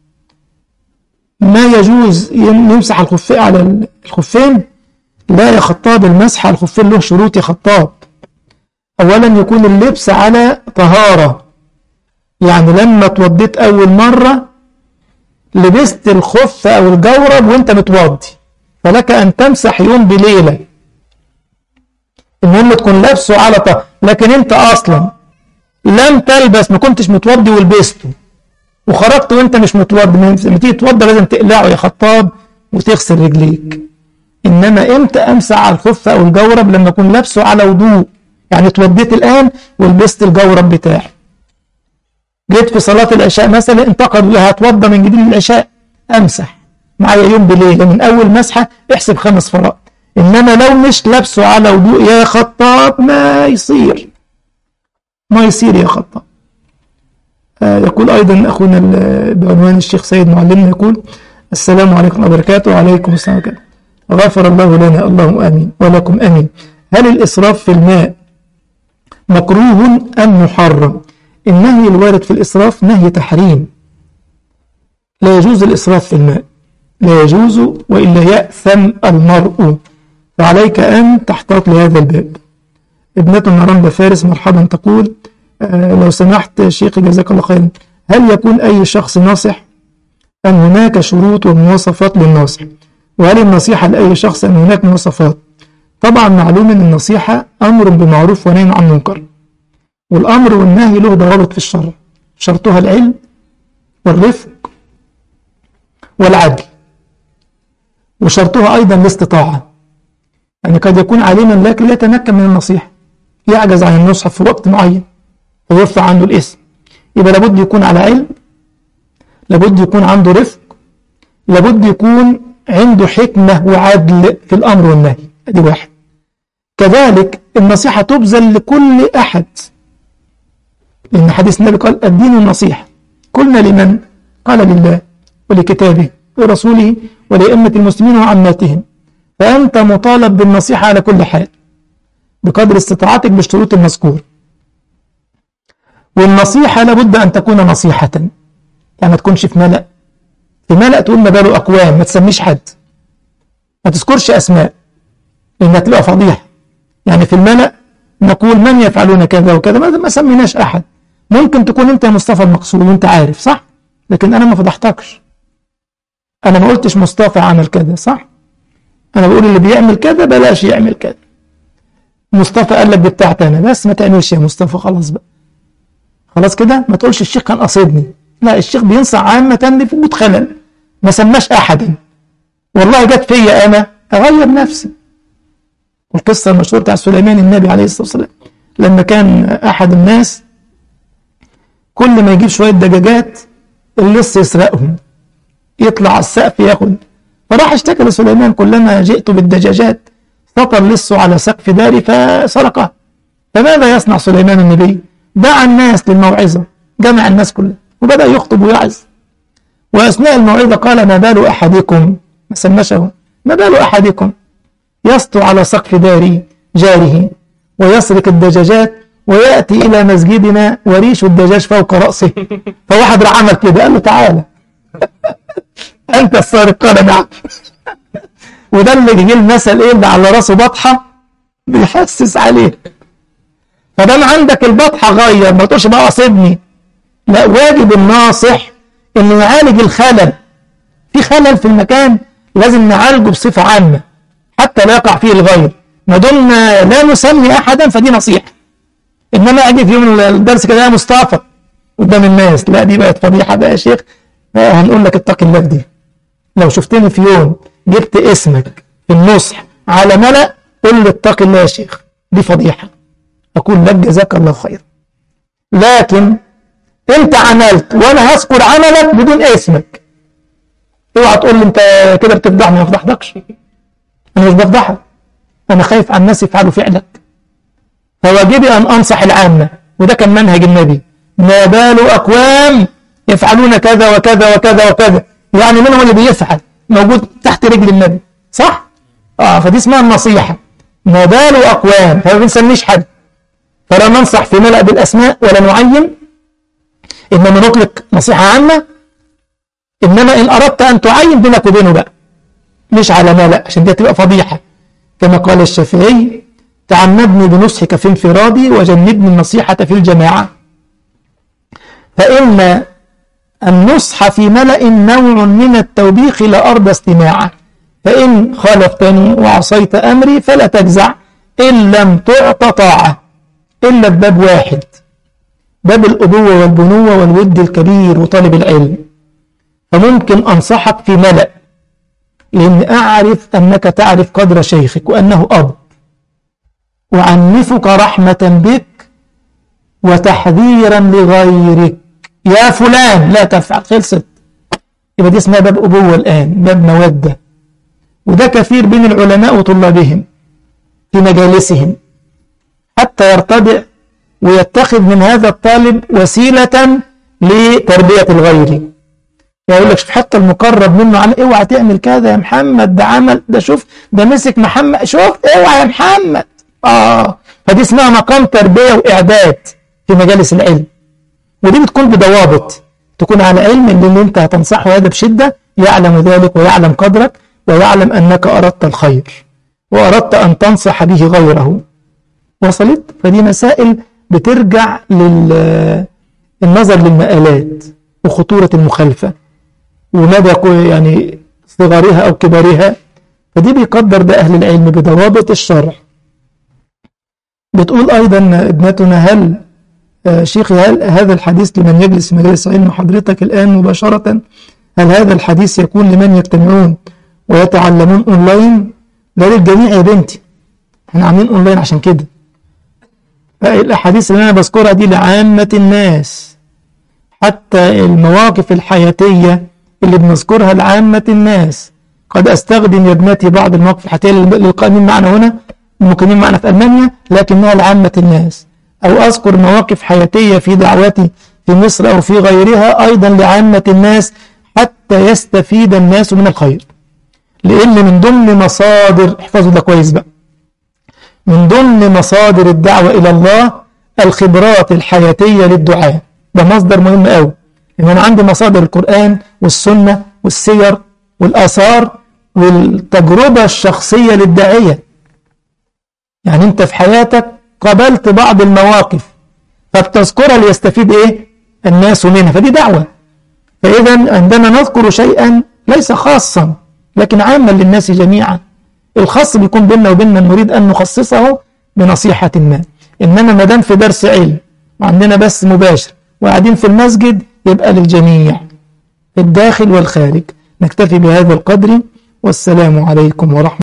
ما يجوز يمسح الخفين على الخفين لا يا خطاب المسح على الخفين له شروط يا خطاب أولا يكون اللبس على طهارة يعني لما توضيت أول مرة لبست الخف أو الجورب وانت متوضي فلك أن تمسح يوم بليلة المهم تكون لابسه على طهارة لكن انت أصلا لم تلبس ما كنتش متوضي ولبسته وخرجت وانت مش متوضي لما تيجي تتوضى لازم تقلعه يا خطاب وتغسل رجليك انما امتى امسح على الخف او الجورب لما اكون لابسه على وضوء يعني اتوضيت الآن ولبست الجورب بتاعي جيت في صلاة العشاء مثلا انتقل لها اتوضى من جديد العشاء امسح معايا يوم بليلة من اول مسحة احسب خمس فرائض انما لو مش لابسه على وضوء يا خطاب ما يصير ما يصير يا خطاب آه يقول ايضا اخونا بعنوان الشيخ سيد معلمنا يقول السلام عليكم ورحمة الله وبركاته وعليكم السلام ورحمة الله غفر الله لنا اللهم امين ولكم امين هل الاسراف في الماء مكروه ام محرم النهي الوارد في الإسراف نهي تحريم لا يجوز الإسراف في الماء لا يجوز وإلا يأثم المرء فعليك أن تحتاط لهذا الباب ابنة نرندا فارس مرحبا تقول آه لو سمحت شيخي جزاك الله خيرا هل يكون أي شخص ناصح أم هناك شروط ومواصفات للناصح وهل النصيحة لأي شخص أم هناك مواصفات طبعا معلوم أن النصيحة أمر بمعروف ونهي عن منكر والأمر والنهي له ضوابط في الشرع شرطها العلم والرفق والعدل وشرطها أيضا الاستطاعة يعني قد يكون عالما لكن لا يتمكن من النصيحة يعجز عن النصح في وقت معين ويرفع عنه الاسم يبقى لابد يكون على علم لابد يكون عنده رفق لابد يكون عنده حكمة وعدل في الأمر والنهي ادي واحد كذلك النصيحة تبذل لكل أحد لأن حديث النبي قال الدين النصيحة قلنا لمن؟ قال لله ولكتابه ورسوله ولأئمة المسلمين وعماتهم فأنت مطالب بالنصيحة على كل حال بقدر استطاعتك بالشروط المذكور والنصيحة لابد أن تكون نصيحة يعني ما تكونش في ملأ في ملأ تقول ما باله أقوام ما تسميش حد ما تذكرش أسماء لأنها تبقى فضيحة يعني في الملأ نقول من يفعلون كذا وكذا ما سميناش أحد ممكن تكون أنت يا مصطفى المقصود وأنت عارف صح لكن أنا ما فضحتكش أنا ما قلتش مصطفى عمل كذا صح أنا بقول اللي بيعمل كذا بلاش يعمل كذا مصطفى قال لك دي بتاعتي أنا بس ما تعملش يا مصطفى خلاص بقى خلاص كده ما تقولش الشيخ كان قصدني لا الشيخ بينصح عامة في وجود خلل ما سماش أحدا والله جت فيا أنا أغير نفسي القصة المشهورة بتاع سليمان النبي عليه الصلاة والسلام لما كان أحد الناس كل ما يجيب شوية دجاجات اللص يسرقهم يطلع على السقف ياخد فراح اشتكى لسليمان كلما جئت بالدجاجات سطر لصه على سقف داري فسرقها فماذا يصنع سليمان النبي دعا الناس للموعظة جمع الناس كلها وبدأ يخطب ويعظ وأثناء الموعظة قال ما بال أحدكم ما سمشه ما بال أحدكم يسطو على سقف دار جاره ويسرق الدجاجات ويأتي إلى مسجدنا وريش الدجاج فوق رأسه فواحد راح عمل كده قال له تعالى أنت السارق قال نعم وده اللي جه المثل إيه اللي على راسه بطحة بيحسس عليه فدام عندك البطحة غير ما تقولش بقى قصدني لا واجب الناصح إنه يعالج الخلل في خلل في المكان لازم نعالجه بصفة عامة حتى لا يقع فيه الغير ما دمنا لا نسمي أحدا فدي نصيحة إنما أجي في يوم الدرس كده يا مصطفى قدام الناس لا دي بقت فضيحة بقى يا شيخ هنقول لك اتقي الله في دي لو شفتني في يوم جبت اسمك في النصح على ملأ قل لي اتقي الله يا شيخ دي فضيحة أقول لك جزاك الله خير لكن انت عملت وانا هذكر عملك بدون اسمك اوعى تقول لي انت كده بتفضحني ما بفضحكش انا مش بفضحك انا خايف على الناس يفعلوا فعلك فواجبي ان انصح العامه وده كان منهج النبي ما بال اقوام يفعلون كذا وكذا وكذا وكذا يعني منهم اللي بيفعل موجود تحت رجل النبي صح اه فدي اسمها النصيحه ما بال اقوام فما بنسميش حد فلا ننصح في ملأ بالاسماء ولا نعين انما نطلق نصيحه عامه انما ان اردت ان تعين بينك وبينه بقى مش على ملأ عشان دي تبقى فضيحه كما قال الشافعي تعمدني بنصحك في انفرادي وجنبني النصيحه في الجماعه فإن النصح في ملأ نوع من التوبيخ لا أرضى استماعه فإن خالفتني وعصيت أمري فلا تجزع إن لم تعط طاعة إلا بباب واحد باب الأبوة والبنوة والود الكبير وطالب العلم فممكن أنصحك في ملأ لأن أعرف أنك تعرف قدر شيخك وأنه أب أعنفك رحمة بك وتحذيرا لغيرك يا فلان لا تفعل خلصت يبقى دي اسمها باب أبوة الآن باب مودة وده كثير بين العلماء وطلابهم في مجالسهم حتى يرتدع ويتخذ من هذا الطالب وسيلة لتربية الغير يقول لك شوف حتى المقرب منه عمل اوعى تعمل كذا يا محمد ده عمل ده شوف ده مسك محمد شوف اوعى يا محمد اه فدي اسمها مقام تربية وإعداد في مجالس العلم ودي بتكون بضوابط تكون على علم ان اللي انت هتنصحه هذا بشدة يعلم ذلك ويعلم قدرك ويعلم انك اردت الخير واردت ان تنصح به غيره وصلت فدي مسائل بترجع للنظر للمآلات وخطورة المخالفة ومدى يعني صغرها أو كبرها فدي بيقدر ده أهل العلم بضوابط الشرع بتقول أيضا ابنتنا هل آه شيخي هل هذا الحديث لمن يجلس في مجلس علم حضرتك الآن مباشرة هل هذا الحديث يكون لمن يجتمعون ويتعلمون أونلاين ده للجميع يا بنتي احنا عاملين أونلاين عشان كده الأحاديث اللي أنا بذكرها دي لعامة الناس حتى المواقف الحياتية اللي بنذكرها لعامة الناس قد أستخدم يا ابنتي بعض المواقف الحياتية للقائمين معنا هنا المقيمين معنا في ألمانيا لكنها لعامة الناس أو أذكر مواقف حياتية في دعوتي في مصر أو في غيرها أيضا لعامة الناس حتى يستفيد الناس من الخير لأن من ضمن مصادر احفظوا ده كويس بقى من ضمن مصادر الدعوة إلى الله الخبرات الحياتية للدعاء ده مصدر مهم قوي إن أنا عندي مصادر القرآن والسنة والسير والآثار والتجربة الشخصية للداعية يعني أنت في حياتك قابلت بعض المواقف فبتذكرها ليستفيد إيه الناس منها فدي دعوة فإذا عندما نذكر شيئا ليس خاصا لكن عاما للناس جميعا الخاص بيكون بيننا وبين من نريد أن نخصصه بنصيحة ما إنما ما دام في درس علم وعندنا بس مباشر وقاعدين في المسجد يبقى للجميع في الداخل والخارج نكتفي بهذا القدر والسلام عليكم ورحمة